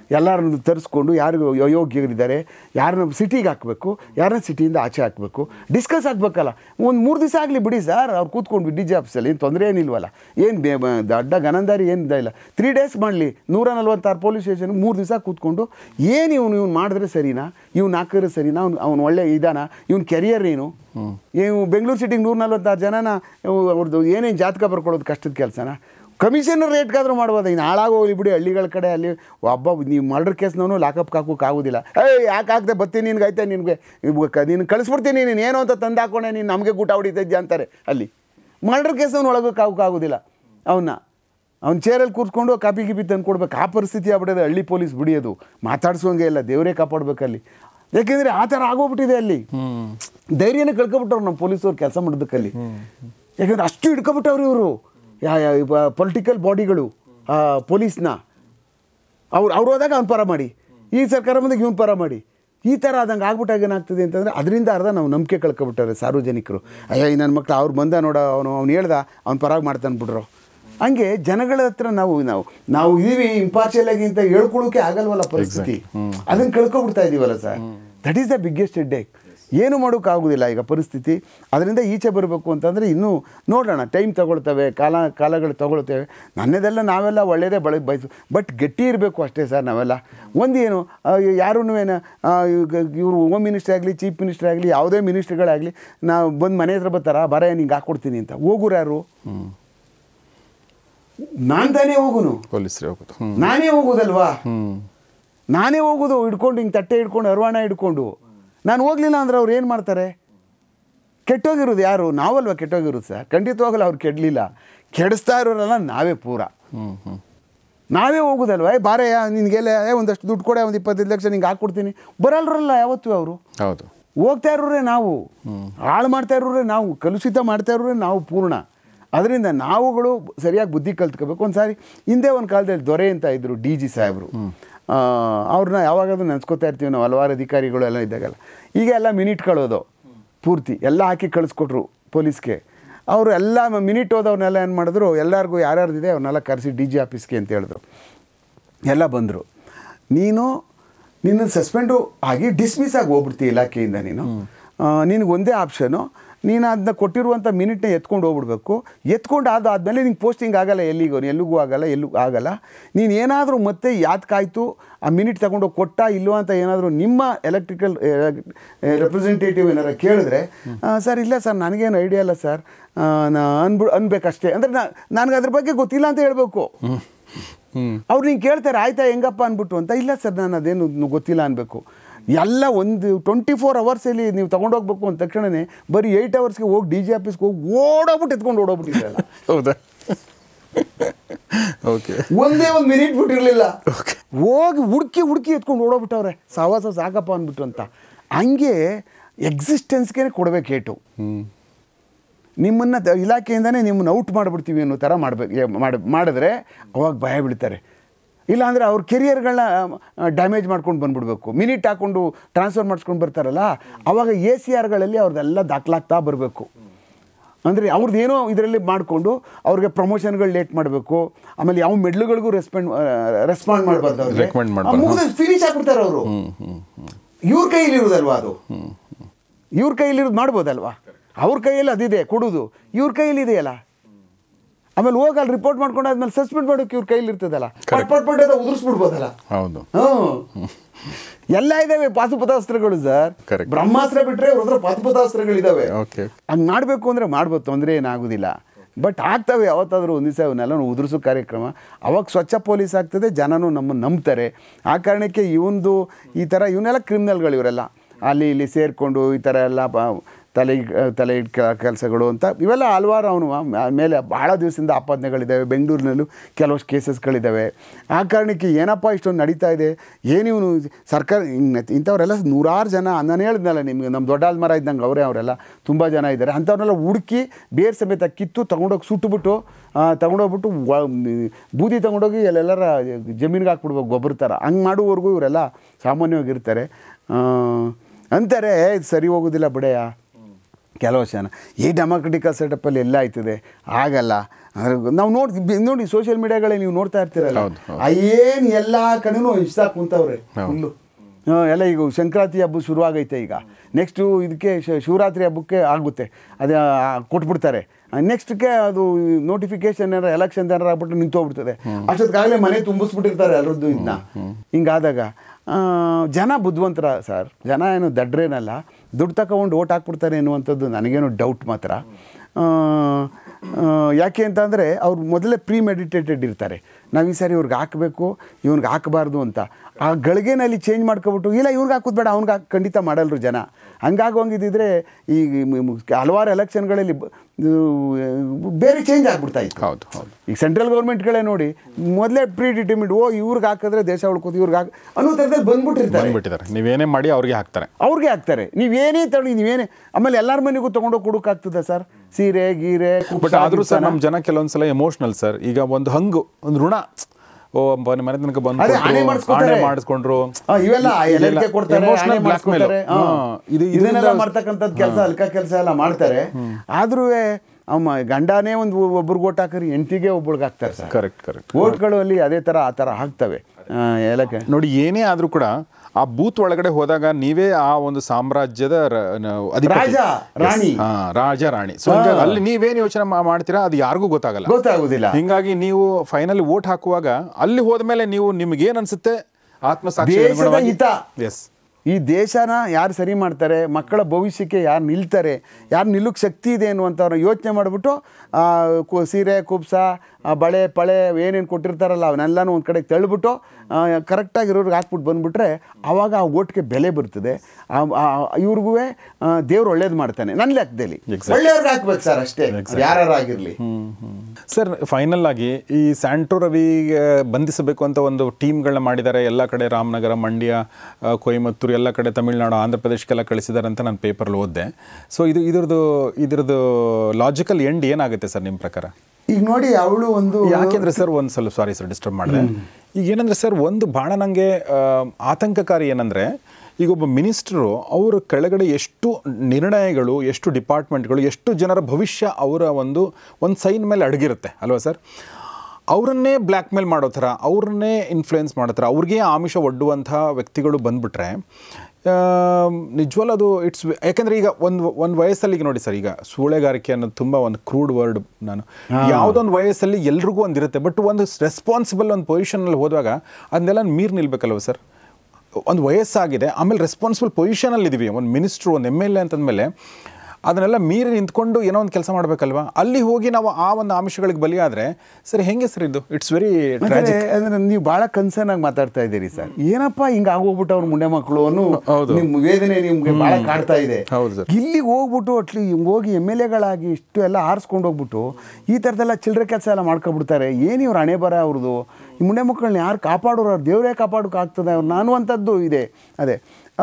ಎಲ್ಲರನ್ನು ತರಿಸ್ಕೊಂಡು ಯಾರು ಅಯೋಗ್ಯರಿದ್ದಾರೆ ಯಾರನ್ನ ಸಿಟಿಗೆ ಹಾಕಬೇಕು ಯಾರನ್ನ ಸಿಟಿಯಿಂದ ಆಚೆ ಹಾಕಬೇಕು ಡಿಸ್ಕಸ್ ಆಗಬೇಕಲ್ಲ ಒಂದು ಮೂರು ದಿವಸ ಆಗಲಿ ಬಿಡಿ ಸರ್ ಅವ್ರು ಕೂತ್ಕೊಂಡು ಡಿ ಜಿ ಆಫೀಸಲ್ಲಿ ಏನು ತೊಂದರೆ ಏನಿಲ್ವಲ್ಲ ಏನು ಬೇ ಬ- ದೊಡ್ಡ ಗನಂದಾರಿ ಏನು ಇಲ್ಲ ತ್ರೀ ಡೇಸ್ ಮಾಡಲಿ ನೂರ ನಲ್ವತ್ತಾರು ಪೊಲೀಸ್ ಸ್ಟೇಷನ್ ಮೂರು ದಿವಸ ಕೂತ್ಕೊಂಡು ಏನು ಇವನು ಇವ್ನು ಮಾಡಿದ್ರೆ ಸರಿನಾ ಇವ್ನು ಹಾಕಿದ್ರೆ ಸರಿನಾ ಅವ್ನು ಅವ್ನು ಒಳ್ಳೆ ಇದಾನ ಇವ್ನ ಕೆರಿಯರ್ ಏನು ಇವು ಬೆಂಗಳೂರು ಸಿಟಿಗೆ ನೂರ ನಲ್ವತ್ತಾರು ಜನನ ಇವು ಅವ್ರದ್ದು ಏನೇನು ಜಾತಕ ಬರ್ಕೊಳ್ಳೋದು ಕಷ್ಟದ ಕೆಲಸನ ಕಮಿಷನರ್ ರೇಟ್ಗಾದ್ರೂ ಮಾಡ್ಬೋದು ಇನ್ನು ಹಾಳಾಗೋಗ್ಲಿ ಬಿಡಿ ಹಳ್ಳಿಗಳ ಕಡೆ ಅಲ್ಲಿ ಒಬ್ಬ ನೀವು ಮರ್ಡರ್ ಕೇಸ್ನವನು ಲಾಕಪ್ ಹಾಕೋಕೆ ಆಗೋದಿಲ್ಲ ಏಯ್ ಯಾಕೆ ಹಾಕ್ದೆ ಬರ್ತೀನಿ ನಿನ್ಗೆ ಐತೆ ನಿನಗೆ ನೀನು ಕಳಿಸ್ಬಿಡ್ತೀನಿ ನೀನು ಏನು ಅಂತ ತಂದು ಹಾಕೊಂಡೆ ನೀನು ನಮಗೆ ಊಟ ಹೊಡಿತಿದ್ದೆ ಅಂತಾರೆ ಅಲ್ಲಿ ಮರ್ಡರ್ ಕೇಸ್ನವ್ನು ಒಳಗೋಕೆ ಆಗೋಕ್ಕಾಗೋದಿಲ್ಲ ಅವನ್ನ ಅವ್ನ ಚೇರಲ್ಲಿ ಕೂತ್ಕೊಂಡು ಕಾಪಿ ಗಿಪಿ ತಂದು ಕೊಡ್ಬೇಕು ಆ ಪರಿಸ್ಥಿತಿ ಆಗ್ಬಿಟ್ಟಿದೆ ಹಳ್ಳಿ ಪೊಲೀಸ್ ಬಿಡಿಯೋದು ಮಾತಾಡ್ಸೋಂಗೆ ಇಲ್ಲ ದೇವರೇ ಕಾಪಾಡ್ಬೇಕಲ್ಲಿ ಯಾಕೆಂದರೆ ಆ ಥರ ಆಗೋಗ್ಬಿಟ್ಟಿದೆ ಅಲ್ಲಿ ಧೈರ್ಯನೇ ಕಳ್ಕೊಬಿಟ್ಟವ್ರು ನಮ್ಮ ಪೊಲೀಸವ್ರು ಕೆಲಸ ಮಾಡೋದಕ್ಕಲ್ಲಿ ಯಾಕಂದ್ರೆ ಅಷ್ಟು ಹಿಡ್ಕೊಬಿಟ್ಟವ್ರು ಇವರು ಯಾ ಪೊಲಿಟಿಕಲ್ ಬಾಡಿಗಳು ಪೊಲೀಸ್ನ ಅವ್ರು ಅವ್ರು ಹೋದಾಗ ಅವ್ನ ಪರ ಮಾಡಿ ಈ ಸರ್ಕಾರ ಬಂದಾಗ ಇವ್ನ ಪರ ಮಾಡಿ ಈ ಥರ ಆದಂಗೆ ಆಗ್ಬಿಟ್ಟಾಗ ಏನಾಗ್ತದೆ ಅಂತಂದರೆ ಅದರಿಂದ ಅರ್ಧ ನಾವು ನಂಬಿಕೆ ಕಳ್ಕೊಬಿಟ್ಟಾರೆ ಸಾರ್ವಜನಿಕರು ಅಯ್ಯೋ ಈ ನನ್ನ ಮಕ್ಳು ಅವ್ರು ಬಂದ ನೋಡ ಅವನು ಅವ್ನು ಹೇಳ್ದ ಅವ್ನ ಪರವಾಗಿ ಮಾಡ್ತಾನೆ ಬಿಡ್ರು ಹಂಗೆ ಜನಗಳ ಹತ್ರ ನಾವು ನಾವು ನಾವು ಇದೀವಿ ಇಂಪಾರ್ಷಿಯಲ್ ಆಗಿ ಅಂತ ಹೇಳ್ಕೊಳ್ಳೋಕೆ ಆಗಲ್ವಲ್ಲ ಪರಿಸ್ಥಿತಿ ಅದನ್ನು ಕಳ್ಕೊಬಿಡ್ತಾ ಇದೀವಲ್ಲ sir that is the biggest headache ಏನು ಮಾಡೋಕ್ಕಾಗೋದಿಲ್ಲ ಈಗ ಪರಿಸ್ಥಿತಿ ಅದರಿಂದ ಈಚೆ ಬರಬೇಕು ಅಂತಂದರೆ ಇನ್ನೂ ನೋಡೋಣ ಟೈಮ್ ತಗೊಳ್ತವೆ ಕಾಲ ಕಾಲಗಳು ತಗೊಳ್ತೇವೆ ನನ್ನದೆಲ್ಲ ನಾವೆಲ್ಲ ಒಳ್ಳೆಯದೇ ಬಳ ಬಯಸು ಬಟ್ ಗಟ್ಟಿ ಇರಬೇಕು ಅಷ್ಟೇ ಸರ್ ನಾವೆಲ್ಲ ಒಂದೇನು ಯಾರೂ ಏನು ಇವರು ಹೋಮ್ ಮಿನಿಸ್ಟರ್ ಆಗಲಿ ಚೀಫ್ ಮಿನಿಸ್ಟರ್ ಆಗಲಿ ಯಾವುದೇ ಮಿನಿಸ್ಟ್ರಿಗಳಾಗಲಿ ನಾವು ಬಂದು ಮನೆ ಹತ್ರ ಬರ್ತಾರ ಬರ ನಿಂಗೆ ಹಾಕ್ಕೊಡ್ತೀನಿ ಅಂತ ಹೋಗುರು ಯಾರು ನಾನು ತಾನೇ ಹೋಗುನು
ಪೊಲೀಸರೇ ಹೋಗೋದು ಹ್ಮ್
ನಾನೇ ಹೋಗೋದಲ್ವಾ
ಹ್ಮ್
ನಾನೇ ಹೋಗೋದು ಹಿಡ್ಕೊಂಡು ಹಿಂಗೆ ತಟ್ಟೆ ಹಿಡ್ಕೊಂಡು ಅರವಾಣ ಹಿಡ್ಕೊಂಡು ನಾನು ಹೋಗ್ಲಿಲ್ಲ ಅಂದ್ರೆ ಅವ್ರು ಏನು ಮಾಡ್ತಾರೆ ಕೆಟ್ಟೋಗಿರೋದು ಯಾರು ನಾವಲ್ವ ಕೆಟ್ಟೋಗಿರೋದು ಸರ್ ಖಂಡಿತವಾಗಲೂ ಅವ್ರು ಕೆಡಲಿಲ್ಲ ಕೆಡಿಸ್ತಾ ಇರೋರಲ್ಲ ನಾವೇ ಪೂರ
ಹ್ಮ್ ಹ್ಮ್
ನಾವೇ ಹೋಗೋದಲ್ವ ಏ ಬಾರಯ್ಯ ನಿನಗೆಲ್ಲ ಏ ಒಂದಷ್ಟು ದುಡ್ಡು ಕೊಡೆ ಒಂದು ಇಪ್ಪತ್ತೈದು ಲಕ್ಷ ನಿಂಗೆ ಹಾಕ್ಕೊಡ್ತೀನಿ ಬರಲ್ರಲ್ಲ ಯಾವತ್ತೂ ಅವರು
ಹೌದು
ಹೋಗ್ತಾ ಇರೋರೇ ನಾವು ಹಾಳು ಮಾಡ್ತಾ ಇರೋರೇ ನಾವು ಕಲುಷಿತ ಮಾಡ್ತಾ ಇರೋರೇ ನಾವು ಪೂರ್ಣ ಅದರಿಂದ ನಾವುಗಳು ಸರಿಯಾಗಿ ಬುದ್ಧಿ ಕಲ್ತ್ಕೋಬೇಕು ಒಂದು ಸಾರಿ ಹಿಂದೆ ಒಂದು ಕಾಲದಲ್ಲಿ ದೊರೆ ಅಂತ ಇದ್ದರು ಡಿ ಜಿ ಸಾಹೇಬರು ಅವ್ರನ್ನ ಯಾವಾಗಾದ್ರೂ ನೆನೆಸ್ಕೊತಾ ಇರ್ತೀವಿ ನಾವು ಹಲವಾರು ಅಧಿಕಾರಿಗಳು ಎಲ್ಲ ಇದ್ದಾಗಲ್ಲ ಈಗ ಎಲ್ಲ ಮಿನಿಟ್ ಕಳೋದು ಪೂರ್ತಿ ಎಲ್ಲ ಹಾಕಿ ಕಳಿಸ್ಕೊಟ್ರು ಪೊಲೀಸ್ಗೆ ಅವರು ಎಲ್ಲ ಮಿನಿಟ್ ಹೋದವ್ರನ್ನೆಲ್ಲ ಏನು ಮಾಡಿದ್ರು ಎಲ್ಲರಿಗೂ ಯಾರ್ಯಾರ್ದಿದೆ ಅವ್ರನ್ನೆಲ್ಲ ಕರೆಸಿ ಡಿ ಜಿ ಆಫೀಸ್ಗೆ ಅಂತ ಹೇಳಿದ್ರು ಎಲ್ಲ ಬಂದರು ನೀನು ನಿನ್ನ ಸಸ್ಪೆಂಡು ಆಗಿ ಡಿಸ್ಮಿಸ್ ಆಗಿ ಹೋಗ್ಬಿಡ್ತೀಯ ಇಲಾಖೆಯಿಂದ ನೀನು ನಿನಗೆ ಒಂದೇ ಆಪ್ಷನು ನೀನು ಅದನ್ನ ಕೊಟ್ಟಿರುವಂಥ ಮಿನಿಟ್ನ ಎತ್ಕೊಂಡು ಹೋಗ್ಬಿಡ್ಬೇಕು ಎತ್ಕೊಂಡು ಅದಾದಮೇಲೆ ನಿಂಗೆ ಪೋಸ್ಟಿಂಗ್ ಆಗಲ್ಲ ಎಲ್ಲಿಗೂ ಎಲ್ಲಿಗೂ ಆಗಲ್ಲ ಎಲ್ಲೂ ಆಗಲ್ಲ ನೀನು ಏನಾದರೂ ಮತ್ತೆ ಯಾತಕ್ಕಾಯ್ತು ಆ ಮಿನಿಟ್ ತಗೊಂಡೋಗಿ ಕೊಟ್ಟ ಇಲ್ವಾ ಅಂತ ಏನಾದರೂ ನಿಮ್ಮ ಎಲೆಕ್ಟ್ರಿಕಲ್ ರೆಪ್ರೆಸೆಂಟೇಟಿವ್ ಏನಾರು ಕೇಳಿದ್ರೆ ಸರ್ ಇಲ್ಲ ಸರ್ ನನಗೇನು ಐಡಿಯಾ ಇಲ್ಲ ಸರ್ ನಾ ಅನ್ಬಿಡ್ ಅನ್ಬೇಕಷ್ಟೇ ಅಂದರೆ ನನಗೆ ಅದ್ರ ಬಗ್ಗೆ ಗೊತ್ತಿಲ್ಲ ಅಂತ ಹೇಳಬೇಕು
ಹ್ಮ್
ಅವ್ರು ನಿಂಗೆ ಕೇಳ್ತಾರೆ ಆಯ್ತಾ ಹೆಂಗಪ್ಪ ಅಂದ್ಬಿಟ್ಟು ಅಂತ ಇಲ್ಲ ಸರ್ ನಾನು ಅದೇನು ನು- ಗೊತ್ತಿಲ್ಲ ಅನ್ಬೇಕು ಎಲ್ಲ ಒಂದು ಟ್ವೆಂಟಿ ಫೋರ್ ಅವರ್ಸಲ್ಲಿ ನೀವು ತೊಗೊಂಡೋಗ್ಬೇಕು ಅಂದ ತಕ್ಷಣವೇ ಬರೀ ಏಯ್ಟ್ ಅವರ್ಸ್ಗೆ ಹೋಗಿ ಡಿ ಜಿ ಆಫೀಸ್ಗೆ ಹೋಗಿ ಓಡೋಗ್ಬಿಟ್ಟು ಎತ್ಕೊಂಡು ಓಡೋಗ್ಬಿಟ್ಟಿದ್ದಲ್ಲ
ಹೌದಾ ಓಕೆ
ಒಂದೇ ಒಂದು ಮಿನಿಟ್ ಬಿಟ್ಟಿರಲಿಲ್ಲ
ಓಕೆ
ಹೋಗಿ ಹುಡುಕಿ ಹುಡುಕಿ ಎತ್ಕೊಂಡು ಓಡೋಗ್ಬಿಟ್ಟವ್ರೆ ಸಾವಾಸ ಸಾಕಪ್ಪ ಅಂದ್ಬಿಟ್ಟು ಅಂತ ಹಂಗೆ ಎಕ್ಸಿಸ್ಟೆನ್ಸ್ಗೆ ಕೊಡಬೇಕು ಏಟು
ಹ್ಮ್
ನಿಮ್ಮನ್ನು ದ- ಇಲಾಖೆಯಿಂದನೇ ನಿಮ್ಮನ್ನು ಔಟ್ ಮಾಡಿಬಿಡ್ತೀವಿ ಅನ್ನೋ ಥರ ಮಾಡಬೇಕು ಮಾಡಿ ಮಾಡಿದ್ರೆ ಅವಾಗ ಭಯ ಬೀಳ್ತಾರೆ ಇಲ್ಲಾಂದರೆ ಅವ್ರ ಕೆರಿಯರ್ಗಳನ್ನ ಡ್ಯಾಮೇಜ್ ಮಾಡ್ಕೊಂಡು ಬಂದ್ಬಿಡ್ಬೇಕು ಮಿನಿಟ್ ಹಾಕ್ಕೊಂಡು ಟ್ರಾನ್ಸ್ಫರ್ ಮಾಡಿಸ್ಕೊಂಡು ಬರ್ತಾರಲ್ಲ ಅವಾಗ ಎ ಸಿ ಆರ್ಗಳಲ್ಲಿ ಅವ್ರದ್ದೆಲ್ಲ ದಾಖಲಾಗ್ತಾ ಬರಬೇಕು ಅಂದರೆ ಅವ್ರದ್ದು ಏನೋ ಇದರಲ್ಲಿ ಮಾಡಿಕೊಂಡು ಅವ್ರಿಗೆ ಪ್ರಮೋಷನ್ಗಳು ಲೇಟ್ ಮಾಡಬೇಕು ಆಮೇಲೆ ಯಾವ ಮೆಡ್ಲುಗಳಿಗೂ ರೆಸ್ಪಾಂಡ್ ರೆಸ್ಪಾಂಡ್ ಮಾಡಬಾರ್ದು
Recommend ಮಾಡ್ಬಾರ್ದು.
ಫಿನಿಶ್ ಆಗ್ಬಿಡ್ತಾರೆ ಅವರು ಇವ್ರ ಕೈಯಲ್ಲಿ ಇರೋದಲ್ವಾ ಅದು ಇವ್ರ ಕೈಯಲ್ಲಿರೋದು ಮಾಡ್ಬೋದಲ್ವಾ ಅವ್ರ ಕೈಯಲ್ಲಿ ಅದಿದೆ ಕೊಡೋದು ಇವ್ರ ಕೈಯಲ್ಲಿ ಇದೆಯಲ್ಲ ಆಮೇಲೆ ಹೋಗಿ ಅಲ್ಲಿ ರಿಪೋರ್ಟ್ ಮಾಡ್ಕೊಂಡು ಆದ್ಮೇಲೆ ಸಸ್ಪೆಂಡ್ ಮಾಡೋಕೆ ಇವ್ರ ಕೈಯಲ್ಲಿ ಇರ್ತದಲ್ಲ ಪಟ್ ಪಟ್ ಪಟ್ ಅಂತ ಉದುರಿಸ್ಬಿಡ್ಬೋದಲ್ಲ
ಹೌದು
ಹ್ಞೂ ಎಲ್ಲ ಇದಾವೆ ಪಾಶುಪತಾಸ್ತ್ರಗಳು ಸರ್
Correct.
ಬ್ರಹ್ಮಾಸ್ತ್ರ ಬಿಟ್ರೆ ಅವ್ರ ಹತ್ರ ಪಾಶುಪತಾಸ್ತ್ರಗಳಿದಾವೆ
ಓಕೆ
ಹಂಗೆ ಮಾಡಬೇಕು ಅಂದರೆ ಮಾಡ್ಬೋದು ತೊಂದರೆ ಏನಾಗೋದಿಲ್ಲ ಬಟ್ ಆಗ್ತವೆ ಯಾವತ್ತಾದರೂ ಒಂದು ದಿವಸ ಇವನ್ನೆಲ್ಲ ಉದುರಿಸೋ ಕಾರ್ಯಕ್ರಮ ಅವಾಗ ಸ್ವಚ್ಛ ಪೊಲೀಸ್ ಆಗ್ತದೆ ಜನನೂ ನಮ್ಮನ್ನು ನಂಬ್ತಾರೆ ಆ ಕಾರಣಕ್ಕೆ ಇವಂದು ಈ ಥರ ಇವನ್ನೆಲ್ಲ ಕ್ರಿಮಿನಲ್ಗಳು ಇವರೆಲ್ಲ ಅಲ್ಲಿ ಇಲ್ಲಿ ಸೇರಿಕೊಂಡು ಈ ಥರ ಎಲ್ಲ ಪ- ತಲೆ ತಲೆ ಇಟ್ ಕೆಲಸಗಳು ಅಂತ ಇವೆಲ್ಲ ಹಲವಾರು ಅವನು ಮೇಲೆ ಭಾಳ ದಿವಸದಿಂದ ಆಪಾದನೆಗಳಿದ್ದಾವೆ ಬೆಂಗಳೂರಿನಲ್ಲೂ ಕೆಲವಷ್ಟು ಕೇಸಸ್ಗಳಿದ್ದಾವೆ ಆ ಕಾರಣಕ್ಕೆ ಏನಪ್ಪ ಇಷ್ಟೊಂದು ನಡೀತಾ ಇದೆ ಏನಿವನು ಸರ್ಕಾರ ಇನ್ನು ಇಂಥವರೆಲ್ಲ ನೂರಾರು ಜನ ನಾನು ಹೇಳಿದ್ನಲ್ಲ ನಿಮಗೆ ನಮ್ಮ ದೊಡ್ಡ ಮರ ಇದ್ದಂಗೆ ಅವರೇ ಅವರೆಲ್ಲ ತುಂಬ ಜನ ಇದ್ದಾರೆ ಅಂಥವ್ರನ್ನೆಲ್ಲ ಹುಡುಕಿ ಬೇರ್ ಸಮೇತ ಕಿತ್ತು ತೊಗೊಂಡೋಗಿ ಸುಟ್ಟುಬಿಟ್ಟು ತೊಗೊಂಡೋಗ್ಬಿಟ್ಟು ಬೂದಿ ತೊಗೊಂಡೋಗಿ ಅಲ್ಲೆಲ್ಲರ ಜಮೀನಿಗೆ ಹಾಕ್ಬಿಡ್ಬೇಕು ಗೊಬ್ಬರ ಥರ ಹಂಗೆ ಮಾಡುವವರೆಗೂ ಇವರೆಲ್ಲ ಸಾಮಾನ್ಯವಾಗಿರ್ತಾರೆ ಆ, ಅಂತಾರೆ "ಏ, ಇದು ಸರಿ ಹೋಗೋದಿಲ್ಲ ಬಿಡೆಯ ಕೆಲವು ಜನ ಈ ಡೆಮೋಕ್ರೆಟಿಕಲ್ ಸೆಟಪ್ಪಲ್ಲಿ ಎಲ್ಲ ಆಯ್ತದೆ ಆಗಲ್ಲ ಅದ್ರ- ನಾವು ನೋಡಿ ನೋಡಿ ಸೋಷಿಯಲ್ ಮೀಡಿಯಾಗಳೇ ನೀವು ನೋಡ್ತಾ ಇರ್ತೀರಲ್ಲ
ಹೌದು, ಹೌದು.
ಆ ಏನು ಎಲ್ಲ ಕಡೆನೂ ಇಷ್ಟ ಕುಂತವ್ರೆ ಫುಲ್ಲು ಆ, ಎಲ್ಲ ಈಗ ಸಂಕ್ರಾಂತಿ ಹಬ್ಬ ಶುರುವಾಗೈತೆ ಈಗ ನೆಕ್ಸ್ಟು ಇದಕ್ಕೆ ಶ- ಶಿವರಾತ್ರಿ ಹಬ್ಬಕ್ಕೆ ಆಗುತ್ತೆ ಅದು ಆ, ಕೊಟ್ಬಿಡ್ತಾರೆ ನೆಕ್ಸ್ಟ್ಗೆ ಅದು ನೋಟಿಫಿಕೇಶನ್ ಏನಾರ ಎಲೆಕ್ಷನ್ ಏನಾರ ಆಗ್ಬಿಟ್ಟು ನಿಂತೋಗ್ಬಿಡ್ತದೆ ಅಷ್ಟೊತ್ತಿಗಾಗಲೇ ಮನೆ ತುಂಬಿಸ್ಬಿಟ್ಟಿರ್ತಾರೆ ಎಲ್ಲರದ್ದು ಇದನ್ನ ಹಿಂಗಾದಾಗ ಆ, ಜನ ಬುದ್ಧಿವಂತರ ಸರ್ ಜನ ಏನು ದಡ್ರೇನಲ್ಲ ದುಡ್ಡು ತಗೊಂಡು ಓಟ್ ಹಾಕ್ಬಿಡ್ತಾರೆ ಅನ್ನುವಂಥದ್ದು ನನಗೇನು ಡೌಟ್ ಮಾತ್ರ ಆ, ಆ, ಯಾಕೆ ಅಂತಂದರೆ ಅವ್ರು ಮೊದಲೇ ಪ್ರೀ ಮೆಡಿಟೇಟೆಡ್ ಇರ್ತಾರೆ ನಾವು ಈ ಸಾರಿ ಇವ್ರಿಗೆ ಹಾಕಬೇಕು ಇವ್ನಿಗೆ ಹಾಕಬಾರ್ದು ಅಂತ ಆ ಗಳಿಗೆನಲ್ಲಿ ಚೇಂಜ್ ಮಾಡ್ಕೊಬಿಟ್ಟು ಇಲ್ಲ ಇವ್ರಿಗೆ ಹಾಕೋದು ಬೇಡ ಅವ್ನಿಗೆ ಹಾಕಿ ಖಂಡಿತ ಮಾಡಲ್ರು ಜನ ಹಂಗಾಗೋಂಗಿದ್ದಿದ್ರೆ ಈಗ ಮ್- ಮ್- ಹಲವಾರು ಎಲೆಕ್ಷನ್ಗಳಲ್ಲಿ ಬ- ಇದು, ಬೇರೆ ಚೇಂಜ್ ಆಗ್ಬಿಡ್ತಾ ಇತ್ತು
ಹೌದು ಹೌದು
ಈಗ ಸೆಂಟ್ರಲ್ ಗೌರ್ಮೆಂಟ್ಗಳೇ ನೋಡಿ ಮೊದಲೇ ಪ್ರೀ ಡಿಟರ್ಮಿಡ್ ಓ ಇವ್ರಿಗೆ ಹಾಕಿದ್ರೆ ದೇಶ ಉಳ್ಕೋದು ಇವ್ರಿಗೆ ಹಾಕಿ ಅನ್ನೋ ಥರದಲ್ಲಿ ಬಂದ್ಬಿಟ್ಟಿರ್ತಾರೆ
ಬಂದ್ಬಿಟ್ಟಿದ್ದಾರೆ ನೀವೇನೇ ಮಾಡಿ ಅವ್ರಿಗೆ ಹಾಕ್ತಾರೆ
ಅವ್ರಿಗೆ ಹಾಕ್ತಾರೆ ನೀವೇನೇ ತಗೊಳ್ಳಿ ನೀವೇನೇ ಆಮೇಲೆ ಎಲ್ಲರ ಮನೆಗೂ ತೊಗೊಂಡೋಗಿ ಕೊಡೋಕ್ಕಾಗ್ತದೆ ಸರ್ ಸೀರೆ ಗೀರೆ
ಬಟ್
ಕುಪ್ಸ,
ಆದ್ರೂ ಸರ್
ಗಿಪ್ಸನ.
ನಮ್ಮ ಜನ ಕೆಲವೊಂದ್ಸಲ ಎಮೋಷನಲ್ ಸರ್ ಈಗ ಒಂದು ಹಂಗು ಒಂದು ಋಣ ಓ ಬ- ಮನೆ ತನಕ ಬಂದು
ಅದೇ ಆಣೆ
ಕೊಟ್ರು,
ಮಾಡಿಸ್ಕೊತಾರೆ.
ಆಣೆ ಮಾಡಿಸ್ಕೊಂಡ್ರು
ಆ, ಇವೆಲ್ಲ ಎಲೆಕ್ಕೆ ಕೊಡ್ತಾರೆ
Emotional
ಆಣೆ
blackmail.
ಮಾಡಿಸ್ಕೊತಾರೆ
ಹಾ, ಇದು
ಇದನ್ನೆಲ್ಲ
ಇದರಿಂದ
ಮಾಡ್ತಕ್ಕಂಥದ್ದು ಕೆಲಸ ಅಲ್ಕ ಕೆಲಸ ಎಲ್ಲ ಮಾಡ್ತಾರೆ ಆದ್ರೂ ಅಮ್ಮ ಗಂಡನೇ ಒಂದು ಒಬ್ರಿಗೆ ಓಟ್ ಹಾಕರಿ ಹೆಂಡತಿಗೆ ಒಬ್ರಿಗೆ ಹಾಕ್ತಾರೆ ಸರ್
ಕರೆಕ್ಟ್ ಕರೆಕ್ಟ್
ಓಟ್ಗಳು ಅಲ್ಲಿ ಅದೇ ಥರ ಆ ಥರ ಹಾಕ್ತವೆ ಆ, ಏಲಕ್ಕೆ
ನೋಡಿ ಏನೇ ಆದ್ರೂ ಕೂಡ ಆ ಬೂತ್ ಒಳಗಡೆ ಹೋದಾಗ ನೀವೇ ಆ ಒಂದು ಸಾಮ್ರಾಜ್ಯದ ರ- ನ- ಅಧಿಪತಿ.
ರಾಜ, ರಾಣಿ.
ಹಾ, ರಾಜ ರಾಣಿ ಸೊ ಅಲ್ಲಿ ನೀವೇನ್ ಯೋಚನೆ ಮಾ- ಮಾಡ್ತೀರಾ ಅದು ಯಾರಿಗೂ ಗೊತ್ತಾಗಲ್ಲ
ಗೊತ್ತಾಗುದಿಲ್ಲ
ಹಿಂಗಾಗಿ ನೀವು ಫೈನಲ್ ವೋಟ್ ಹಾಕುವಾಗ ಅಲ್ಲಿ ಹೋದ್ಮೇಲೆ ನೀವು ನಿಮ್ಗೆ ಏನ್ ಅನ್ಸುತ್ತೆ ಆತ್ಮಸಾಕ್ಷಿ
ದೇಶದ ಹಿತ.
ಎಸ್
ಈ ದೇಶನ ಯಾರು ಸರಿ ಮಾಡ್ತಾರೆ ಮಕ್ಕಳ ಭವಿಷ್ಯಕ್ಕೆ ಯಾರು ನಿಲ್ತಾರೆ ಯಾರು ನಿಲ್ಲಕ್ಕೆ ಶಕ್ತಿ ಇದೆ ಅನ್ನುವಂಥವ್ರನ್ನ ಯೋಚನೆ ಮಾಡಿಬಿಟ್ಟು ಕು ಸೀರೆ ಕುಬ್ಸ ಆ, ಬಳೆ ಪಳೆ ಏನೇನು ಕೊಟ್ಟಿರ್ತಾರಲ್ಲ ಅವನ್ನೆಲ್ಲನೂ ಒಂದು ಕಡೆಗೆ ತಳ್ಳಿಬಿಟ್ಟು ಕರೆಕ್ಟಾಗಿರೋರ್ಗೆ ಹಾಕ್ಬಿಟ್ಟು ಬಂದುಬಿಟ್ರೆ ಆವಾಗ ಆ ಓಟ್ಗೆ ಬೆಲೆ ಬರ್ತದೆ ಇವ್ರಿಗೂ ದೇವ್ರು ಒಳ್ಳೇದು ಮಾಡ್ತಾನೆ ನನ್ನ ಲೆಕ್ಕದಲ್ಲಿ ಒಳ್ಳೆಯವ್ರಿಗೆ ಹಾಕ್ಬೇಕು ಸರ್ ಅಷ್ಟೇ ಯಾರು ಆಗಿರಲಿ
ಸರ್ ಫೈನಲ್ ಆಗಿ ಈ ಸ್ಯಾಂಟೋ ರವಿಗೆ ಬಂಧಿಸಬೇಕು ಅಂತ ಒಂದು ಟೀಮ್ಗಳನ್ನ ಮಾಡಿದ್ದಾರೆ ಎಲ್ಲ ಕಡೆ ರಾಮನಗರ ಮಂಡ್ಯ ಆ, ಕೊಯಮತ್ತೂರು ಎಲ್ಲ ಕಡೆ ತಮಿಳುನಾಡು ಆಂಧ್ರ ಪ್ರದೇಶಕ್ಕೆಲ್ಲ ಕಳಿಸಿದ್ದಾರೆ ಅಂತ ನಾನು ಪೇಪರಲ್ಲಿ ಓದಿದೆ ಸೊ ಇದು ಇದ್ರದ್ದು ಇದ್ರದ್ದು ಲಾಜಿಕಲ್ ಎಂಡ್ ಏನಾಗುತ್ತೆ ಸರ್ ನಿಮ್ಮ ಪ್ರಕಾರ
ಈಗ ನೋಡಿ ಅವಳು ಒಂದು
ಯಾಕೆಂದ್ರೆ ಸರ್ ಒಂದು ಸ್ವಲ್ಪ ಸಾರಿ ಸರ್ ಡಿಸ್ಟರ್ಬ್ ಮಾಡಿದೆ ಈಗ ಏನಂದ್ರೆ ಸರ್ ಒಂದು ಭಾಳ ನನಗೆ ಆತಂಕಕಾರಿ ಏನಂದ್ರೆ ಈಗ ಒಬ್ಬ ಮಿನಿಸ್ಟ್ರು ಅವರ ಕೆಳಗಡೆ ಎಷ್ಟು ನಿರ್ಣಯಗಳು ಎಷ್ಟು ಡಿಪಾರ್ಟ್ಮೆಂಟ್ಗಳು ಎಷ್ಟು ಜನರ ಭವಿಷ್ಯ ಅವರ ಒಂದು ಒಂದು ಸೈನ್ ಮೇಲೆ ಅಡಗಿರುತ್ತೆ ಅಲ್ವಾ ಸರ್ ಅವರನ್ನೇ ಬ್ಲ್ಯಾಕ್ ಮೇಲ್ ಮಾಡೋ ಥರ ಅವ್ರನ್ನೇ ಇನ್ಫ್ಲುಯೆನ್ಸ್ ಮಾಡೋ ಥರ ಅವ್ರಿಗೆ ಆಮಿಷ ಒಡ್ಡುವಂಥ ವ್ಯಕ್ತಿಗಳು ಬಂದ್ಬಿಟ್ರೆ ನಿಜವಲ್ಲ ಅದು ಇಟ್ಸ್ ಯಾಕಂದ್ರೆ ಈಗ ಒಂದು ಒಂದು ವಯಸ್ಸಲ್ಲಿ ಈಗ ನೋಡಿ ಸರ್ ಈಗ ಸೂಳೆಗಾರಿಕೆ ಅನ್ನೋದು ತುಂಬ ಒಂದು ಕ್ರೂಡ್ ವರ್ಡ್ ನಾನು ಯಾವುದೊಂದು ವಯಸ್ಸಲ್ಲಿ ಎಲ್ರಿಗೂ ಒಂದು ಇರುತ್ತೆ ಬಟ್ ಒಂದು ರೆಸ್ಪಾನ್ಸಿಬಲ್ ಒಂದು ಪೊಸಿಷನಲ್ಲಿ ಹೋದಾಗ ಅದನ್ನೆಲ್ಲ ಮೀರ್ ನಿಲ್ಬೇಕಲ್ವ ಸರ್ ಒಂದು ವಯಸ್ಸಾಗಿದೆ ಆಮೇಲೆ ರೆಸ್ಪಾನ್ಸಿಬಲ್ ಪೊಸಿಷನಲ್ಲಿ ಇದೀವಿ ಒಂದು ಮಿನಿಸ್ಟ್ರು ಒಂದು ಎಮ್ ಎಲ್ ಎ ಅಂತಂದಮೇಲೆ ಅದನ್ನೆಲ್ಲ ಮೀರಿ ನಿಂತ್ಕೊಂಡು ಏನೋ ಒಂದು ಕೆಲಸ ಮಾಡಬೇಕಲ್ವಾ ಅಲ್ಲಿ ಹೋಗಿ ನಾವು ಆ ಒಂದು ಆಮಿಷಗಳಿಗೆ ಬಲಿಯಾದರೆ ಸರ್ ಹೆಂಗೆ ಸರ್ ಇದು ಇಟ್ಸ್ ವೆರಿ
ಅಂದ್ರೆ ಅಂದ್ರೆ ನೀವು ಬಹಳ ಕನ್ಸರ್ನ್ ಆಗಿ ಮಾತಾಡ್ತಾ ಇದ್ದೀರಿ ಸರ್ ಏನಪ್ಪ ಹಿಂಗ ಆಗೋಗ್ಬಿಟ್ಟು ಅವ್ರ ಮುಂಡೆ ಮಕ್ಕಳು ಅನ್ನೋ
ಹೌದು.
ನಿಮ್ ವೇದನೆ ನಿಮ್ಗೆ ಬಹಳ ಕಾಡ್ತಾ ಇದೆ
ಹೌದು ಸರ್.
ಇಲ್ಲಿಗೆ ಹೋಗ್ಬಿಟ್ಟು ಅಟ್ಲಿ ಹೋಗಿ ಎಮ್ ಎಲ್ ಎಗಳಾಗಿ ಇಷ್ಟು ಎಲ್ಲ ಆರಿಸ್ಕೊಂಡು ಹೋಗ್ಬಿಟ್ಟು ಈ ಥರದೆಲ್ಲ ಚಿಲ್ಲರೆ ಕೆಲಸ ಎಲ್ಲ ಮಾಡ್ಕೊಬಿಡ್ತಾರೆ ಏನು ಇವ್ರ ಹಣೆ ಬರ ಅವ್ರದ್ದು ಈ ಮುಂಡೆ ಮಕ್ಕಳನ್ನ ಯಾರು ಕಾಪಾಡೋರು ಅವ್ರು ದೇವರೇ ಕಾಪಾಡೋಕೆ ಆಗ್ತದೆ ಅವ್ರು ಅನ್ನುವಂಥದ್ದು ಇದೆ ಅದೇ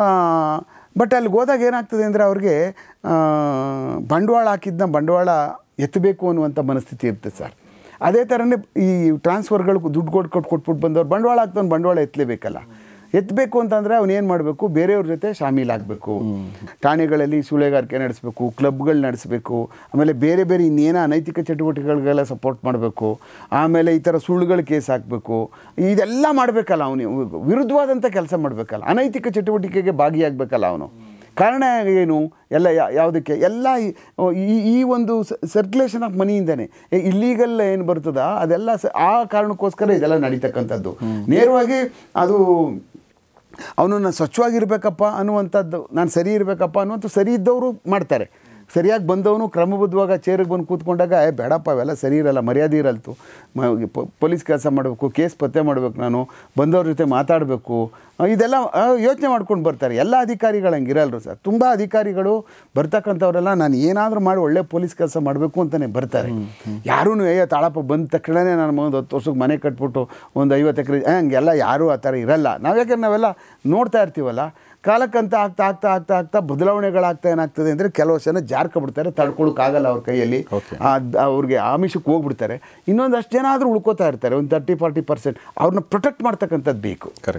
ಬಟ್ ಅಲ್ಲಿಗೆ ಹೋದಾಗ ಏನಾಗ್ತದೆ ಅಂದರೆ ಅವ್ರಿಗೆ ಆ, ಬಂಡವಾಳ ಹಾಕಿದ್ನ ಬಂಡವಾಳ ಎತ್ತಬೇಕು ಅನ್ನುವಂಥ ಮನಸ್ಥಿತಿ ಇರುತ್ತೆ ಸರ್ ಅದೇ ಥರನೇ ಈ ಟ್ರಾನ್ಸ್ಫರ್ಗಳು ದುಡ್ಡು ಕೊಟ್ಟು ಕೊಟ್ಟು ಕೊಟ್ಬಿಟ್ಟು ಬಂದವ್ರು ಬಂಡವಾಳ ಹಾಕ್ದವ್ನು ಬಂಡವಾಳ ಎತ್ತಲೇಬೇಕಲ್ಲ ಎತ್ತಬೇಕು ಅಂತಂದರೆ ಅವನು ಏನು ಮಾಡಬೇಕು ಬೇರೆಯವ್ರ ಜೊತೆ ಶಾಮೀಲಾಗಬೇಕು ಠಾಣೆಗಳಲ್ಲಿ ಸುಳೆಗಾರಿಕೆ ನಡೆಸಬೇಕು ಕ್ಲಬ್ಗಳು ನಡೆಸಬೇಕು ಆಮೇಲೆ ಬೇರೆ ಬೇರೆ ಇನ್ನೇನೋ ಅನೈತಿಕ ಚಟುವಟಿಕೆಗಳಿಗೆಲ್ಲ ಸಪೋರ್ಟ್ ಮಾಡಬೇಕು ಆಮೇಲೆ ಈ ಥರ ಸುಳ್ಳುಗಳ ಕೇಸ್ ಹಾಕಬೇಕು ಇದೆಲ್ಲ ಮಾಡಬೇಕಲ್ಲ ಅವನು ವಿರುದ್ಧವಾದಂಥ ಕೆಲಸ ಮಾಡಬೇಕಲ್ಲ ಅನೈತಿಕ ಚಟುವಟಿಕೆಗೆ ಭಾಗಿಯಾಗಬೇಕಲ್ಲ ಅವನು ಕಾರಣ ಏನು ಎಲ್ಲ ಯಾ- ಯಾವುದಕ್ಕೆ ಎಲ್ಲ ಈ- ಈ ಈ ಒಂದು ಸರ್ಕ್ಯುಲೇಷನ್ ಆಫ್ ಮನಿಯಿಂದನೇ ಇಲ್ಲೀಗಲ್ ಏನು ಬರ್ತದ ಅದೆಲ್ಲ ಸ- ಆ ಕಾರಣಕ್ಕೋಸ್ಕರ ಇದೆಲ್ಲ ನಡೀತಕ್ಕಂಥದ್ದು ನೇರವಾಗಿ ಅದು ಅವನನ್ನು ಸ್ವಚ್ಛವಾಗಿರ್ಬೇಕಪ್ಪ ಅನ್ನುವಂಥದ್ದು ನಾನು ಸರಿ ಇರಬೇಕಪ್ಪ ಅನ್ನುವಂಥ ಸರಿ ಇದ್ದವರು ಮಾಡ್ತಾರೆ ಸರಿಯಾಗಿ ಬಂದವನು ಕ್ರಮಬದ್ಧವಾಗ ಚೇರಿಗೆ ಬಂದು ಕೂತ್ಕೊಂಡಾಗ ಏ ಬೇಡಪ್ಪ ಅವೆಲ್ಲ ಸರಿ ಇರಲ್ಲ ಮರ್ಯಾದೆ ಇರಲ್ತು ಮ- ಪ- ಪೊಲೀಸ್ ಕೆಲಸ ಮಾಡಬೇಕು ಕೇಸ್ ಪತ್ತೆ ಮಾಡಬೇಕು ನಾನು ಬಂದವ್ರ ಜೊತೆ ಮಾತಾಡಬೇಕು ಇದೆಲ್ಲ ಯೋಚನೆ ಮಾಡ್ಕೊಂಡು ಬರ್ತಾರೆ ಎಲ್ಲ ಅಧಿಕಾರಿಗಳು ಹಂಗಿರಲ್ರು ಸರ್ ತುಂಬ ಅಧಿಕಾರಿಗಳು ಬರ್ತಕ್ಕಂಥವರೆಲ್ಲ ನಾನು ಏನಾದರೂ ಮಾಡಿ ಒಳ್ಳೆ ಪೊಲೀಸ್ ಕೆಲಸ ಮಾಡಬೇಕು ಅಂತಲೇ ಬರ್ತಾರೆ ಯಾರೂ ಏ ತಾಳಪ್ಪ ಬಂದ ತಕ್ಷಣವೇ ನಾನು ಒಂದು ಹತ್ತು ವರ್ಷಕ್ಕೆ ಮನೆ ಕಟ್ಬಿಟ್ಟು ಒಂದು ಐವತ್ತು ಎಕರೆ ಹಂಗೆಲ್ಲ ಯಾರೂ ಆ ಥರ ಇರಲ್ಲ ನಾವು ಯಾಕಂದ್ರೆ ನಾವೆಲ್ಲ ನೋಡ್ತಾ ಇರ್ತೀವಲ್ಲ ಕಾಲಕ್ಕಂತ ಆಗ್ತಾ ಆಗ್ತಾ ಆಗ್ತಾ ಆಗ್ತಾ ಬದಲಾವಣೆಗಳಾಗ್ತಾ ಏನಾಗ್ತದೆ ಅಂದರೆ ಕೆಲವು ಜನ ಜಾರ್ಕೊಬಿಡ್ತಾರೆ ತಡ್ಕೊಳಕ್ಕಾಗಲ್ಲ ಅವ್ರ ಕೈಯಲ್ಲಿ
Okay.
ಆ- ಅವ್ರಿಗೆ ಆಮಿಷಕ್ಕೆ ಹೋಗ್ಬಿಡ್ತಾರೆ ಇನ್ನೊಂದು ಅಷ್ಟು ಜನ ಆದರೂ ಉಳ್ಕೋತಾ ಇರ್ತಾರೆ ಒಂದು ತರ್ಟಿ ಫಾರ್ಟಿ ಪರ್ಸೆಂಟ್ ಅವ್ರನ್ನ ಪ್ರೊಟೆಕ್ಟ್ ಮಾಡ್ತಕ್ಕಂಥದ್ದು ಬೇಕು
ಕರೆಕ್ಟ್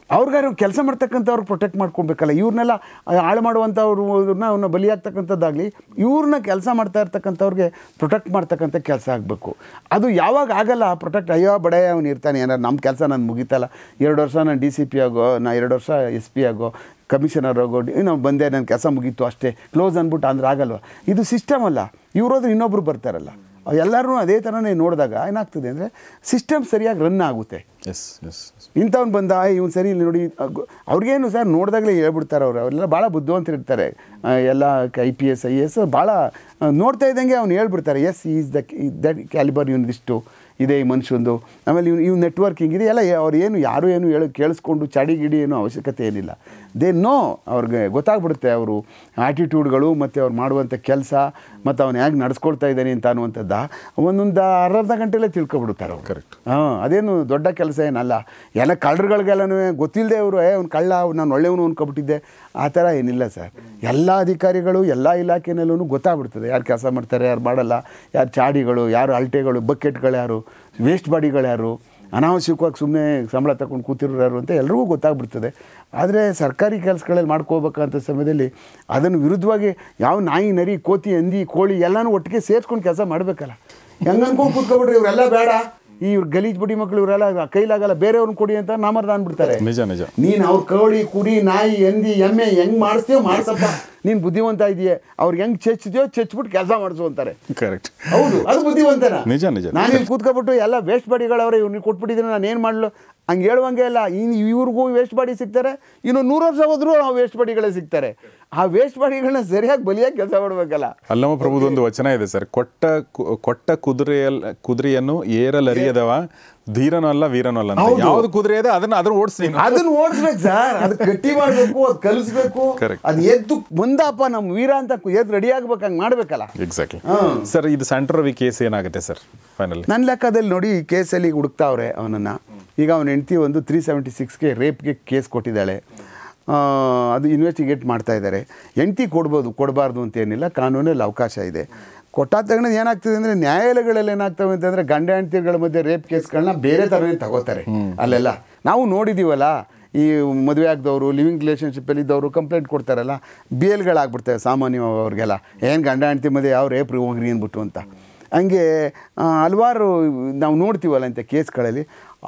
ಅವ್ರಿಗಾರು ಕೆಲಸ ಮಾಡ್ತಕ್ಕಂಥವ್ರು ಪ್ರೊಟೆಕ್ಟ್ ಮಾಡ್ಕೊಬೇಕಲ್ಲ ಇವ್ರನ್ನೆಲ್ಲ ಹಾಳು ಮಾಡುವಂಥವ್ರು ಇವ್ರನ್ನ ಅವನ್ನ ಬಲಿಯಾಗ್ತಕ್ಕಂಥದ್ದಾಗಲಿ ಇವ್ರನ್ನ ಕೆಲಸ ಮಾಡ್ತಾ ಇರ್ತಕ್ಕಂಥವ್ರಿಗೆ ಪ್ರೊಟೆಕ್ಟ್ ಮಾಡ್ತಕ್ಕಂಥ ಕೆಲಸ ಆಗಬೇಕು ಅದು ಯಾವಾಗ ಆಗಲ್ಲ ಪ್ರೊಟೆಕ್ಟ್ ಅಯ್ಯೋ ಬಡೇ ಅವ್ನು ಇರ್ತಾನೆ ಏನಾರು ನಮ್ಮ ಕೆಲಸ ನಾನು ಮುಗಿತಲ್ಲ ಎರಡು ವರ್ಷ ನಾನು ಡಿ ಸಿ ಪಿ ಆಗೋ ನಾ ಎರಡು ವರ್ಷ ಎಸ್ ಪಿ ಆಗೋ ಕಮಿಷನರ್ ಆಗೋ ನಾವು ಬಂದೆ ನನ್ನ ಕೆಲಸ ಮುಗೀತು ಅಷ್ಟೇ ಕ್ಲೋಸ್ ಅಂದ್ಬಿಟ್ಟು ಅಂದ್ರೆ ಆಗಲ್ವ ಇದು ಸಿಸ್ಟಮ್ ಅಲ್ಲ ಇವ್ರೋದ್ರೆ ಇನ್ನೊಬ್ರು ಬರ್ತಾರಲ್ಲ ಎಲ್ಲರೂ ಅದೇ ಥರನೇ ನೋಡಿದಾಗ ಏನಾಗ್ತದೆ ಅಂದರೆ ಸಿಸ್ಟಮ್ ಸರಿಯಾಗಿ ರನ್ ಆಗುತ್ತೆ
ಎಸ್ ಎಸ್
ಇಂಥವ್ನು ಬಂದ ಇವ್ನು ಸರಿ ಇಲ್ಲ ನೋಡಿ ಅಗ್- ಅವ್ರಿಗೇನು ಸರ್ ನೋಡಿದಾಗಲೇ ಹೇಳ್ಬಿಡ್ತಾರೆ ಅವರು ಅವರೆಲ್ಲ ಭಾಳ ಬುದ್ಧಿವಂತರು ಇರ್ತಾರೆ ಆ, ಎಲ್ಲ I P S I S ಭಾಳ ಆ, ನೋಡ್ತಾ ಇದ್ದಂಗೆ ಅವ್ನು ಹೇಳ್ಬಿಡ್ತಾರೆ ಎಸ್ ಈಸ್ ದ ದಟ್ ಕ್ಯಾಲಿಬರ್ ಇವ್ನಿದಿಷ್ಟು ಇದೆ ಈ ಮನುಷ್ಯಂದು ಆಮೇಲೆ ಇವ್ನು ಇವ್ನು ನೆಟ್ವರ್ಕಿಂಗ್ ಇದೆ ಎಲ್ಲ ಅವ್ರು ಏನು ಯಾರು ಏನು ಹೇಳಿ ಕೇಳಿಸ್ಕೊಂಡು ಚಾಡಿ ಗಿಡಿ ಏನೋ ಅವಶ್ಯಕತೆ ಏನಿಲ್ಲ ದೇ ನೋ ಅವ್ರಿಗೆ ಗೊತ್ತಾಗ್ಬಿಡುತ್ತೆ ಅವರು ಆ್ಯಟಿಟ್ಯೂಡ್ಗಳು ಮತ್ತು ಅವ್ರು ಮಾಡುವಂಥ ಕೆಲಸ ಮತ್ತು ಅವ್ನು ಹೇಗೆ ನಡ್ಸ್ಕೊಳ್ತಾ ಇದ್ದಾನೆ ಅಂತ ಅನ್ನುವಂಥದ್ದು ಒಂದೊಂದು ಅರ್ಧ ಗಂಟೆಲೇ ತಿಳ್ಕೊಬಿಡುತ್ತಾರೆ ಅವ್ರು
ಕರೆಕ್ಟ್
ಹಾಂ ಅದೇನು ದೊಡ್ಡ ಕೆಲಸ ಏನಲ್ಲ ಎಲ್ಲ ಕಳ್ಳರುಗಳಿಗೆಲ್ಲನೂ ಗೊತ್ತಿಲ್ಲದೆ ಅವರು ಏ ಅವ್ನು ಕಳ್ಳ ನಾನು ಒಳ್ಳೆಯವನು ಅನ್ಕೊಬಿಟ್ಟಿದ್ದೆ ಆ ಥರ ಏನಿಲ್ಲ ಸರ್ ಎಲ್ಲ ಅಧಿಕಾರಿಗಳು ಎಲ್ಲ ಇಲಾಖೆನಲ್ಲೂ ಗೊತ್ತಾಗ್ಬಿಡ್ತದೆ ಯಾರು ಕೆಲಸ ಮಾಡ್ತಾರೆ ಯಾರು ಮಾಡಲ್ಲ ಯಾರು ಚಾಡಿಗಳು ಯಾರು ಅಲ್ಟೆಗಳು ಬಕೆಟ್ಗಳು ಯಾರು ವೇಸ್ಟ್ ಬಾಡಿಗಳು ಯಾರು ಅನಾವಶ್ಯಕವಾಗಿ ಸುಮ್ಮನೆ ಸಂಬಳ ತಗೊಂಡು ಕೂತಿರೋರು ಯಾರು ಅಂತ ಎಲ್ರಿಗೂ ಗೊತ್ತಾಗ್ಬಿಡ್ತದೆ ಆದರೆ ಸರ್ಕಾರಿ ಕೆಲಸಗಳಲ್ಲಿ ಮಾಡ್ಕೋಬೇಕಂತ ಸಮಯದಲ್ಲಿ ಅದನ್ನು ವಿರುದ್ಧವಾಗಿ ಯಾವ ನಾಯಿ ನರಿ ಕೋತಿ ಹಂದಿ ಕೋಳಿ ಎಲ್ಲನೂ ಒಟ್ಟಿಗೆ ಸೇರ್ಸ್ಕೊಂಡು ಕೆಲಸ ಮಾಡಬೇಕಲ್ಲ ಹೆಂಗೆ ಅನ್ಕೊಂಡು ಕೂತ್ಕೊಬಿಟ್ರೆ ಇವರೆಲ್ಲ ಬೇಡ ಈ ಇವ್ರು ಗಲೀಜ್ ಬುಡಿ ಮಕ್ಕಳು ಇವರೆಲ್ಲ ಕೈಲಾಗಲ್ಲ ಬೇರೆಯವ್ರನ್ನ ಕೊಡಿ ಅಂತ ನಾಮರ್ದ ಅಂದ್ಬಿಡ್ತಾರೆ
ನಿಜ ನಿಜ
ನೀನು ಅವ್ರ ಕೋಳಿ ಕುರಿ ನಾಯಿ ಹಂದಿ ಎಮ್ಮೆ ಹೆಂಗ್ ಮಾಡಿಸ್ತೀಯೋ ಮಾಡ್ಸಪ್ಪ ನೀನು ಬುದ್ಧಿವಂತ ಇದೆಯೇ ಅವ್ರಿಗೆ ಹೆಂಗ್ ಚೆಚ್ಚಿದ್ಯೋ ಚೆಚ್ಬಿಟ್ಟು ಕೆಲಸ ಮಾಡಿಸು ಅಂತಾರೆ
ಕರೆಕ್ಟ್
ಹೌದು ಅದು ಬುದ್ಧಿವಂತನ
ನಿಜ, ನಿಜ.
ನಾನು ಇಲ್ಲಿ ಕೂತ್ಕೊಬಿಟ್ಟು ಎಲ್ಲ ವೇಸ್ಟ್ ಬಾಡಿಗಳವ್ರೆ ಇವ್ನಿಗೆ ಕೊಟ್ಬಿಟ್ಟಿದ್ದೀನಿ ನಾನು ಏನು ಮಾಡಲು ಹಂಗೆ ಹೇಳುವಂಗೆ ಇಲ್ಲ ಇನ್ನು ಇವ್ರಿಗೂ ವೇಸ್ಟ್ ಬಾಡಿ ಸಿಗ್ತಾರೆ ಇನ್ನು ನೂರು ವರ್ಷ ಹೋದ್ರೂ ಆ ವೇಸ್ಟ್ ಬಾಡಿಗಳೇ ಸಿಗ್ತಾರೆ ಆ ವೇಸ್ಟ್ ಬಾಡಿಗಳನ್ನ ಸರಿಯಾಗಿ ಬಲಿಯಾಗಿ ಕೆಲಸ ಮಾಡಬೇಕಲ್ಲ
ಅಲ್ಲಮ ಪ್ರಭುದೊಂದು ವಚನ ಇದೆ ಸರ್ ಕೊಟ್ಟ ಕು- ಕೊಟ್ಟ ಕುದುರೆಯಲ್ ಕುದುರೆಯನ್ನು ಏರಲರಿಯದವ ಧೀರನೂ ಅಲ್ಲ ವೀರನೂ ಅಲ್ಲ ಅಂತ
ಹೌದು.
ಯಾವ್ದು ಕುದುರೆ ಇದೆ ಅದನ್ನ ಅದನ್ನ ಓಡಿಸಿ ನೀನು
ಅದನ್ನ ಓಡಿಸ್ಬೇಕು ಸರ್ ಅದು ಗಟ್ಟಿ ಮಾಡಬೇಕು ಅದು ಕಲಿಸ್ಬೇಕು
Correct.
ಅದು ಎದ್ದು ಬಂದಪ್ಪ ನಮ್ಮ ವೀರ ಅಂತ ಎದ್ದು ರೆಡಿ ಆಗ್ಬೇಕು ಹಂಗೆ ಮಾಡಬೇಕಲ್ಲ
ಎಕ್ಸಾಕ್ಟ್ಲಿ
ಹಾಂ.
ಸರ್ ಇದು ಸೆಂಟ್ರ್ ರವಿ ಕೇಸ್ ಏನಾಗುತ್ತೆ ಸರ್ ಫೈನಲ್
ನನ್ನ ಲೆಕ್ಕದಲ್ಲಿ ನೋಡಿ ಈ ಕೇಸಲ್ಲಿ ಹುಡುಕ್ತಾವ್ರೆ ಅವನನ್ನು ಈಗ ಅವನ ಹೆಂಡತಿ ಒಂದು ತ್ರೀ ಸೆವೆಂಟಿ ಸಿಕ್ಸ್ಗೆ ರೇಪ್ಗೆ ಕೇಸ್ ಕೊಟ್ಟಿದ್ದಾಳೆ ಆ, ಅದು ಇನ್ವೆಸ್ಟಿಗೇಟ್ ಮಾಡ್ತಾ ಇದ್ದಾರೆ ಹೆಂಡತಿ ಕೊಡ್ಬೋದು ಕೊಡಬಾರ್ದು ಅಂತ ಏನಿಲ್ಲ ಕಾನೂನಲ್ಲಿ ಅವಕಾಶ ಇದೆ ಕೊಟ್ಟಾದ ತಕ್ಷಣ ಏನಾಗ್ತದೆ ಅಂದರೆ ನ್ಯಾಯಾಲಯಗಳಲ್ಲಿ ಏನಾಗ್ತವೆ ಅಂತಂದರೆ ಗಂಡ ಹೆಂಡತಿಗಳ ಮಧ್ಯೆ ರೇಪ್ ಕೇಸ್ಗಳನ್ನ ಬೇರೆ ಥರನೇ ತಗೋತಾರೆ ಅಲ್ಲೆಲ್ಲ ನಾವು ನೋಡಿದ್ದೀವಲ್ಲ ಈ ಮದುವೆ ಆಗದವರು ಲಿವಿಂಗ್ ರಿಲೇಷನ್ಶಿಪ್ಪಲ್ಲಿ ಇದ್ದವರು ಕಂಪ್ಲೇಂಟ್ ಕೊಡ್ತಾರಲ್ಲ ಬಿ ಎಲ್ಗಳಾಗ್ಬಿಡ್ತವೆ ಸಾಮಾನ್ಯವಾಗಿ ಅವ್ರಿಗೆಲ್ಲ ಏನು ಗಂಡ ಹೆಂಡತಿ ಮಧ್ಯೆ ಯಾವ ರೇಪ್ ಹೋಗ್ರಿ ಅಂದ್ಬಿಟ್ಟು ಅಂತ ಹಂಗೆ ಆ, ಹಲವಾರು ನಾವು ನೋಡ್ತೀವಲ್ಲ ಇಂಥ ಕೇಸ್ಗಳಲ್ಲಿ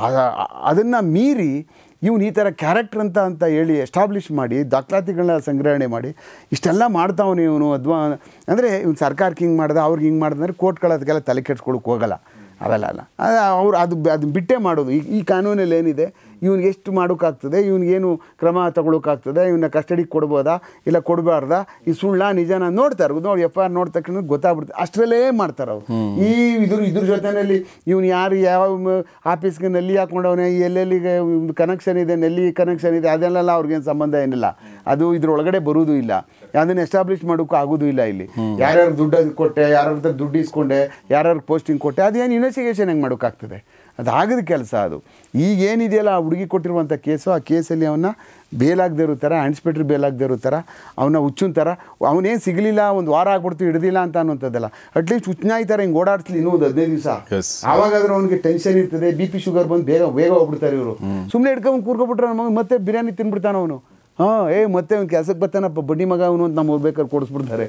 ಅದನ್ನು ಮೀರಿ ಇವನು ಈ ಥರ ಕ್ಯಾರೆಕ್ಟರ್ ಅಂತ ಅಂತ ಹೇಳಿ ಎಸ್ಟಾಬ್ಲಿಷ್ ಮಾಡಿ ದಾಖಲಾತಿಗಳನ್ನ ಸಂಗ್ರಹಣೆ ಮಾಡಿ ಇಷ್ಟೆಲ್ಲ ಮಾಡ್ತಾವನು ಇವನು ಅದ್ವಾ ಅಂದರೆ ಇವ್ನು ಸರ್ಕಾರಕ್ಕೆ ಹಿಂಗೆ ಮಾಡ್ದ ಅವ್ರಿಗೆ ಹಿಂಗೆ ಮಾಡ್ದಂದ್ರೆ ಕೋರ್ಟ್ಗಳು ಅದಕ್ಕೆಲ್ಲ ತಲೆ ಕೆಡ್ಸ್ಕೊಳಕ್ಕೆ ಹೋಗಲ್ಲ ಅವೆಲ್ಲ ಅಲ್ಲ ಅದು ಅವ್ರು ಅದು ಅದು ಬಿಟ್ಟೇ ಮಾಡೋದು ಈ ಈ ಕಾನೂನಲ್ಲಿ ಏನಿದೆ ಇವ್ನಿಗೆ ಎಷ್ಟು ಮಾಡೋಕ್ಕಾಗ್ತದೆ ಇವ್ನಿಗೇನು ಕ್ರಮ ತಗೊಳಕ್ಕಾಗ್ತದೆ ಇವನ್ನ ಕಸ್ಟಡಿಗೆ ಕೊಡ್ಬೋದಾ ಇಲ್ಲ ಕೊಡಬಾರ್ದಾ ಈ ಸುಳ್ಳ ನಿಜನ ನೋಡ್ತಾರೆ ನೋಡಿ ಎಫ್ ಐ ಆರ್ ನೋಡಿದ ತಕ್ಷಣ ಗೊತ್ತಾಗ್ಬಿಡುತ್ತೆ ಅಷ್ಟರಲ್ಲೇ ಮಾಡ್ತಾರೆ ಅವ್ರು ಈ ಇದ್ರ ಇದ್ರ ಜೊತೆಯಲ್ಲಿ ಇವನು ಯಾರು ಯಾವ ಮ- ಆಫೀಸ್ಗೆ ನಲ್ಲಿ ಹಾಕೊಂಡವನೇ ಎಲ್ಲೆಲ್ಲಿಗೆ ಕನೆಕ್ಷನ್ ಇದೆ ನೆಲ್ಲಿ ಕನೆಕ್ಷನ್ ಇದೆ ಅದನ್ನೆಲ್ಲ ಅವ್ರಿಗೇನು ಸಂಬಂಧ ಏನಿಲ್ಲ ಅದು ಇದ್ರೊಳಗಡೆ ಬರುವುದೂ ಇಲ್ಲ ಅದನ್ನು ಎಸ್ಟಾಬ್ಲಿಷ್ ಮಾಡೋಕ್ಕೂ ಆಗೋದು ಇಲ್ಲ ಇಲ್ಲಿ ಯಾರ್ಯಾರು ದುಡ್ಡು ಕೊಟ್ಟೆ ಯಾರ್ಯಾರ ಹತ್ರ ದುಡ್ಡು ಇಸ್ಕೊಂಡೆ ಯಾರ್ಯಾರು ಪೋಸ್ಟಿಂಗ್ ಕೊಟ್ಟೆ ಅದೇನು ಇನ್ವೆಸ್ಟಿಗೇಷನ್ ಹೆಂಗೆ ಮಾಡೋಕ್ಕಾಗ್ತದೆ ಅದು ಆಗದ ಕೆಲಸ ಅದು ಈಗ ಏನಿದೆಯಲ್ಲ ಆ ಹುಡುಗಿ ಕೊಟ್ಟಿರುವಂಥ ಕೇಸು ಆ ಕೇಸಲ್ಲಿ ಅವನ್ನ ಬೇಲಾಗದೇ ಇರೋ ಥರ ಇನ್ಸ್ಪೆಕ್ಟ್ರ್ ಬೇಲಾಗದೇ ಇರೋ ಥರ ಅವನ್ನ ಹುಚ್ಚುನ್ ಥರ ಅವನೇನು ಸಿಗಲಿಲ್ಲ ಒಂದು ವಾರ ಆಗ್ಬಿಡ್ತು ಹಿಡ್ದಿಲ್ಲ ಅಂತ ಅನ್ನೋಂಥದ್ದಲ್ಲ ಅಟ್ಲೀಸ್ಟ್ ಹುಚ್ಚನಾಯಿ ಥರ ಹಿಂಗೆ ಓಡಾಡ್ಸ್ಲಿ ಇನ್ನೂ ಒಂದು ಹದಿನೈದು ದಿವಸ
Yes.
ಆವಾಗಾದ್ರೂ ಅವ್ನಿಗೆ ಟೆನ್ಷನ್ ಇರ್ತದೆ ಬಿ ಪಿ ಶುಗರ್ ಬಂದು ಬೇಗ ಬೇಗ ಹೋಗ್ಬಿಡ್ತಾರೆ ಇವರು ಸುಮ್ಮನೆ ಹಿಡ್ಕೊಂಡು ಕೂರ್ಕೊಬಿಟ್ರೆ ನಮ್ಮ ಮತ್ತೆ ಬಿರಿಯಾನಿ ತಿನ್ಬಿಡ್ತಾನೆ ಅವನು ಹಾಂ ಏ ಮತ್ತೆ ಅವ್ನು ಕೆಲಸಕ್ಕೆ ಬರ್ತಾನಪ್ಪ ಬಡ್ಡಿ ಮಗ ಅವನು ಅಂತ ನಮ್ಮ ಬೇಕಾದ್ರೆ ಕೊಡಿಸ್ಬಿಡ್ತಾರೆ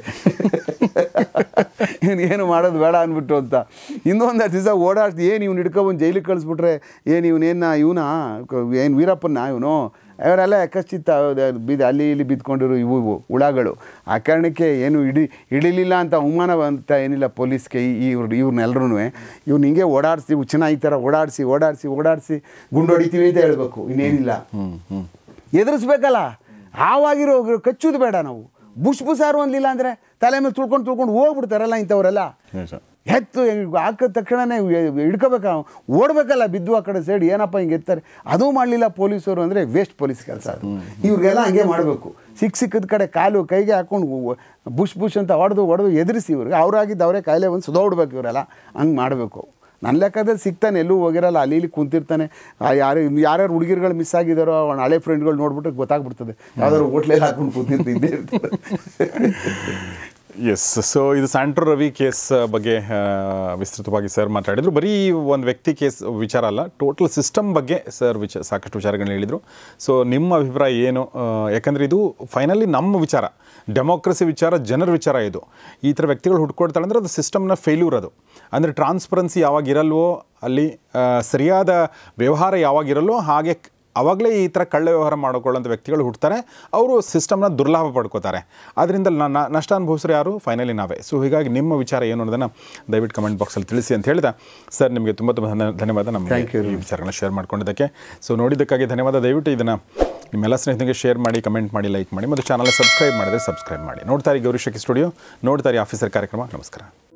ಏನು ಏನು ಮಾಡೋದು ಬೇಡ ಅಂದ್ಬಿಟ್ಟು ಅಂತ ಇನ್ನೊಂದು ದಿವಸ ಓಡಾಡ್ಸಿ ಏನು ಇವ್ನು ಹಿಡ್ಕೊಬಂದು ಜೈಲಿಗೆ ಕಳಿಸ್ಬಿಟ್ರೆ ಏನು ಇವನೇನ ಇವನ ಏನು ವೀರಪ್ಪನ ಇವನು ಅವರೆಲ್ಲ ಯಕಶ್ಚಿತ್ತ ಬಿದ್ದು ಅಲ್ಲಿ ಇಲ್ಲಿ ಬಿದ್ಕೊಂಡಿರೋ ಇವು ಇವು ಹುಳಗಳು ಆ ಕಾರಣಕ್ಕೆ ಏನು ಹಿಡಿ ಹಿಡಿಲಿಲ್ಲ ಅಂತ ಅವಮಾನ ಅಂತ ಏನಿಲ್ಲ ಪೊಲೀಸ್ಗೆ ಈ ಇವ್ರು ಇವ್ರನ್ನೆಲ್ಲರೂ ಇವ್ನು ಹಿಂಗೆ ಓಡಾಡಿಸಿ ಹುಚ್ಚನ ಈ ಥರ ಓಡಾಡಿಸಿ ಓಡಾಡಿಸಿ ಓಡಾಡಿಸಿ ಗುಂಡು ಹೊಡಿತೀವಿ ಅಂತ ಹೇಳ್ಬೇಕು ಇನ್ನೇನಿಲ್ಲ ಎದುರಿಸ್ಬೇಕಲ್ಲ ಹಾವಾಗಿರೋ ಕಚ್ಚೋದು ಬೇಡ ನಾವು ಬುಷ್ ಬುಸಾರು ಅನ್ಲಿಲ್ಲ ಅಂದರೆ ತಲೆ ಮೇಲೆ ತುಳ್ಕೊಂಡು ತುಳ್ಕೊಂಡು ಹೋಗ್ಬಿಡ್ತಾರಲ್ಲ ಇಂಥವರೆಲ್ಲ
ನಿಜ
ಎತ್ತು ಹಾಕಿದ ತಕ್ಷಣನೇ ಹಿಡ್ಕೋಬೇಕ ಓಡಬೇಕಲ್ಲ ಬಿದ್ದು ಆ ಕಡೆ ಸೈಡ್ ಏನಪ್ಪ ಹಿಂಗೆ ಎತ್ತಾರೆ ಅದೂ ಮಾಡಲಿಲ್ಲ ಪೊಲೀಸರು ಅಂದರೆ ವೇಸ್ಟ್ ಪೊಲೀಸ್ ಕೆಲಸ ಅದು ಇವ್ರಿಗೆಲ್ಲ ಹಂಗೆ ಮಾಡಬೇಕು ಸಿಕ್ಕ ಸಿಕ್ಕದ ಕಡೆ ಕಾಲು ಕೈಗೆ ಹಾಕೊಂಡು ಬುಷ್ ಬುಷ್ ಅಂತ ಹೊಡೆದು ಹೊಡೆದು ಎದುರಿಸಿ ಇವ್ರಿಗೆ ಅವರಾಗಿದ್ದು ಅವರೇ ಕಾಯಿಲೆ ಬಂದು ಸುಧೋಡ್ಬೇಕು ಇವರೆಲ್ಲ ಹಂಗೆ ಮಾಡಬೇಕು ನನ್ನ ಲೆಕ್ಕದಲ್ಲಿ ಸಿಗ್ತಾನೆ ಎಲ್ಲೂ ಹೋಗಿರಲ್ಲ ಅಲ್ಲಿ ಇಲ್ಲಿ ಕುಂತಿರ್ತಾನೆ ಆ ಯಾರು ಯಾರ್ಯಾರು ಹುಡುಗಿರುಗಳು ಮಿಸ್ ಆಗಿದ್ದಾರೋ ಅವನ ಹಳೆ ಫ್ರೆಂಡ್ಗಳು ನೋಡ್ಬಿಟ್ಟು ಗೊತ್ತಾಗ್ಬಿಡ್ತದೆ ಯಾವ್ದಾದ್ರು ಹೋಟ್ಲೆಲ್ಲ ಹಾಕೊಂಡು ಕೂತಿರ್ತಿದ್ದೇ ಇರ್ತಾರೆ
ಎಸ್ ಸೊ ಇದು ಸ್ಯಾಂಟ್ರೋ ರವಿ ಕೇಸ್ ಬಗ್ಗೆ ಆ, ವಿಸ್ತೃತವಾಗಿ ಸರ್ ಮಾತಾಡಿದ್ರು ಬರೀ ಒಂದು ವ್ಯಕ್ತಿ ಕೇಸ್ ವಿಚಾರ ಅಲ್ಲ ಟೋಟಲ್ ಸಿಸ್ಟಮ್ ಬಗ್ಗೆ ಸರ್ ವಿಚ ಸಾಕಷ್ಟು ವಿಚಾರಗಳನ್ನ ಹೇಳಿದರು ಸೊ ನಿಮ್ಮ ಅಭಿಪ್ರಾಯ ಏನು ಆ, ಯಾಕಂದರೆ ಇದು ಫೈನಲಿ ನಮ್ಮ ವಿಚಾರ ಡೆಮೋಕ್ರಸಿ ವಿಚಾರ ಜನರ ವಿಚಾರ ಇದು ಈ ಥರ ವ್ಯಕ್ತಿಗಳು ಹುಡ್ಕೊಡ್ತಾಳೆ ಅಂದರೆ ಅದು ಸಿಸ್ಟಮ್ನ ಫೇಲ್ಯೂರ್ ಅದು ಅಂದರೆ ಟ್ರಾನ್ಸ್ಪರೆನ್ಸಿ ಯಾವಾಗ ಇರಲ್ವೋ ಅಲ್ಲಿ ಆ, ಸರಿಯಾದ ವ್ಯವಹಾರ ಯಾವಾಗ ಇರಲ್ವೋ ಹಾಗೆ ಆವಾಗಲೇ ಈ ಥರ ಕಳ್ಳ ವ್ಯವಹಾರ ಮಾಡಿಕೊಳ್ಳೋಂಥ ವ್ಯಕ್ತಿಗಳು ಹುಡ್ತಾರೆ ಅವರು ಸಿಸ್ಟಮ್ನ ದುರ್ಲಾಭ ಪಡ್ಕೋತಾರೆ ಅದರಿಂದ ನ- ನಷ್ಟ ಅನುಭವಿಸ್ರು ಯಾರು ಫೈನಲಿ ನಾವೇ ಸೊ ಹೀಗಾಗಿ ನಿಮ್ಮ ವಿಚಾರ ಏನು ಅನ್ನೋದನ್ನು ದಯವಿಟ್ಟು ಕಮೆಂಟ್ ಬಾಕ್ಸಲ್ಲಿ ತಿಳಿಸಿ ಅಂತ ಹೇಳಿದ ಸರ್ ನಿಮಗೆ ತುಂಬ ತುಂಬ ಧನ್ಯ- ಧನ್ಯವಾದ ನಮ್ಮ
Thank you.
ಈ ವಿಚಾರಗಳನ್ನ ಶೇರ್ ಮಾಡ್ಕೊಂಡಿದ್ದಕ್ಕೆ ಸೊ ನೋಡಿದ್ದಕ್ಕಾಗಿ ಧನ್ಯವಾದ ದಯವಿಟ್ಟು ಇದನ್ನು ನಿಮ್ಮೆಲ್ಲ ಸ್ನೇಹಿತರಿಗೆ ಶೇರ್ ಮಾಡಿ ಕಮೆಂಟ್ ಮಾಡಿ ಲೈಕ್ ಮಾಡಿ ಮತ್ತು ಚಾನಲ್ ಸಬ್ಸ್ಕ್ರೈಬ್ ಮಾಡಿದರೆ ಸಬ್ಸ್ಕ್ರೈಬ್ ಮಾಡಿ ನೋಡ್ತಾರೆ ಗೌರಿ ಶಕಿ ಸ್ಟುಡಿಯೋ ನೋಡ್ತಾರೆ ಆಫೀಸರ್ ಕಾರ್ಯಕ್ರಮ ನಮಸ್ಕಾರ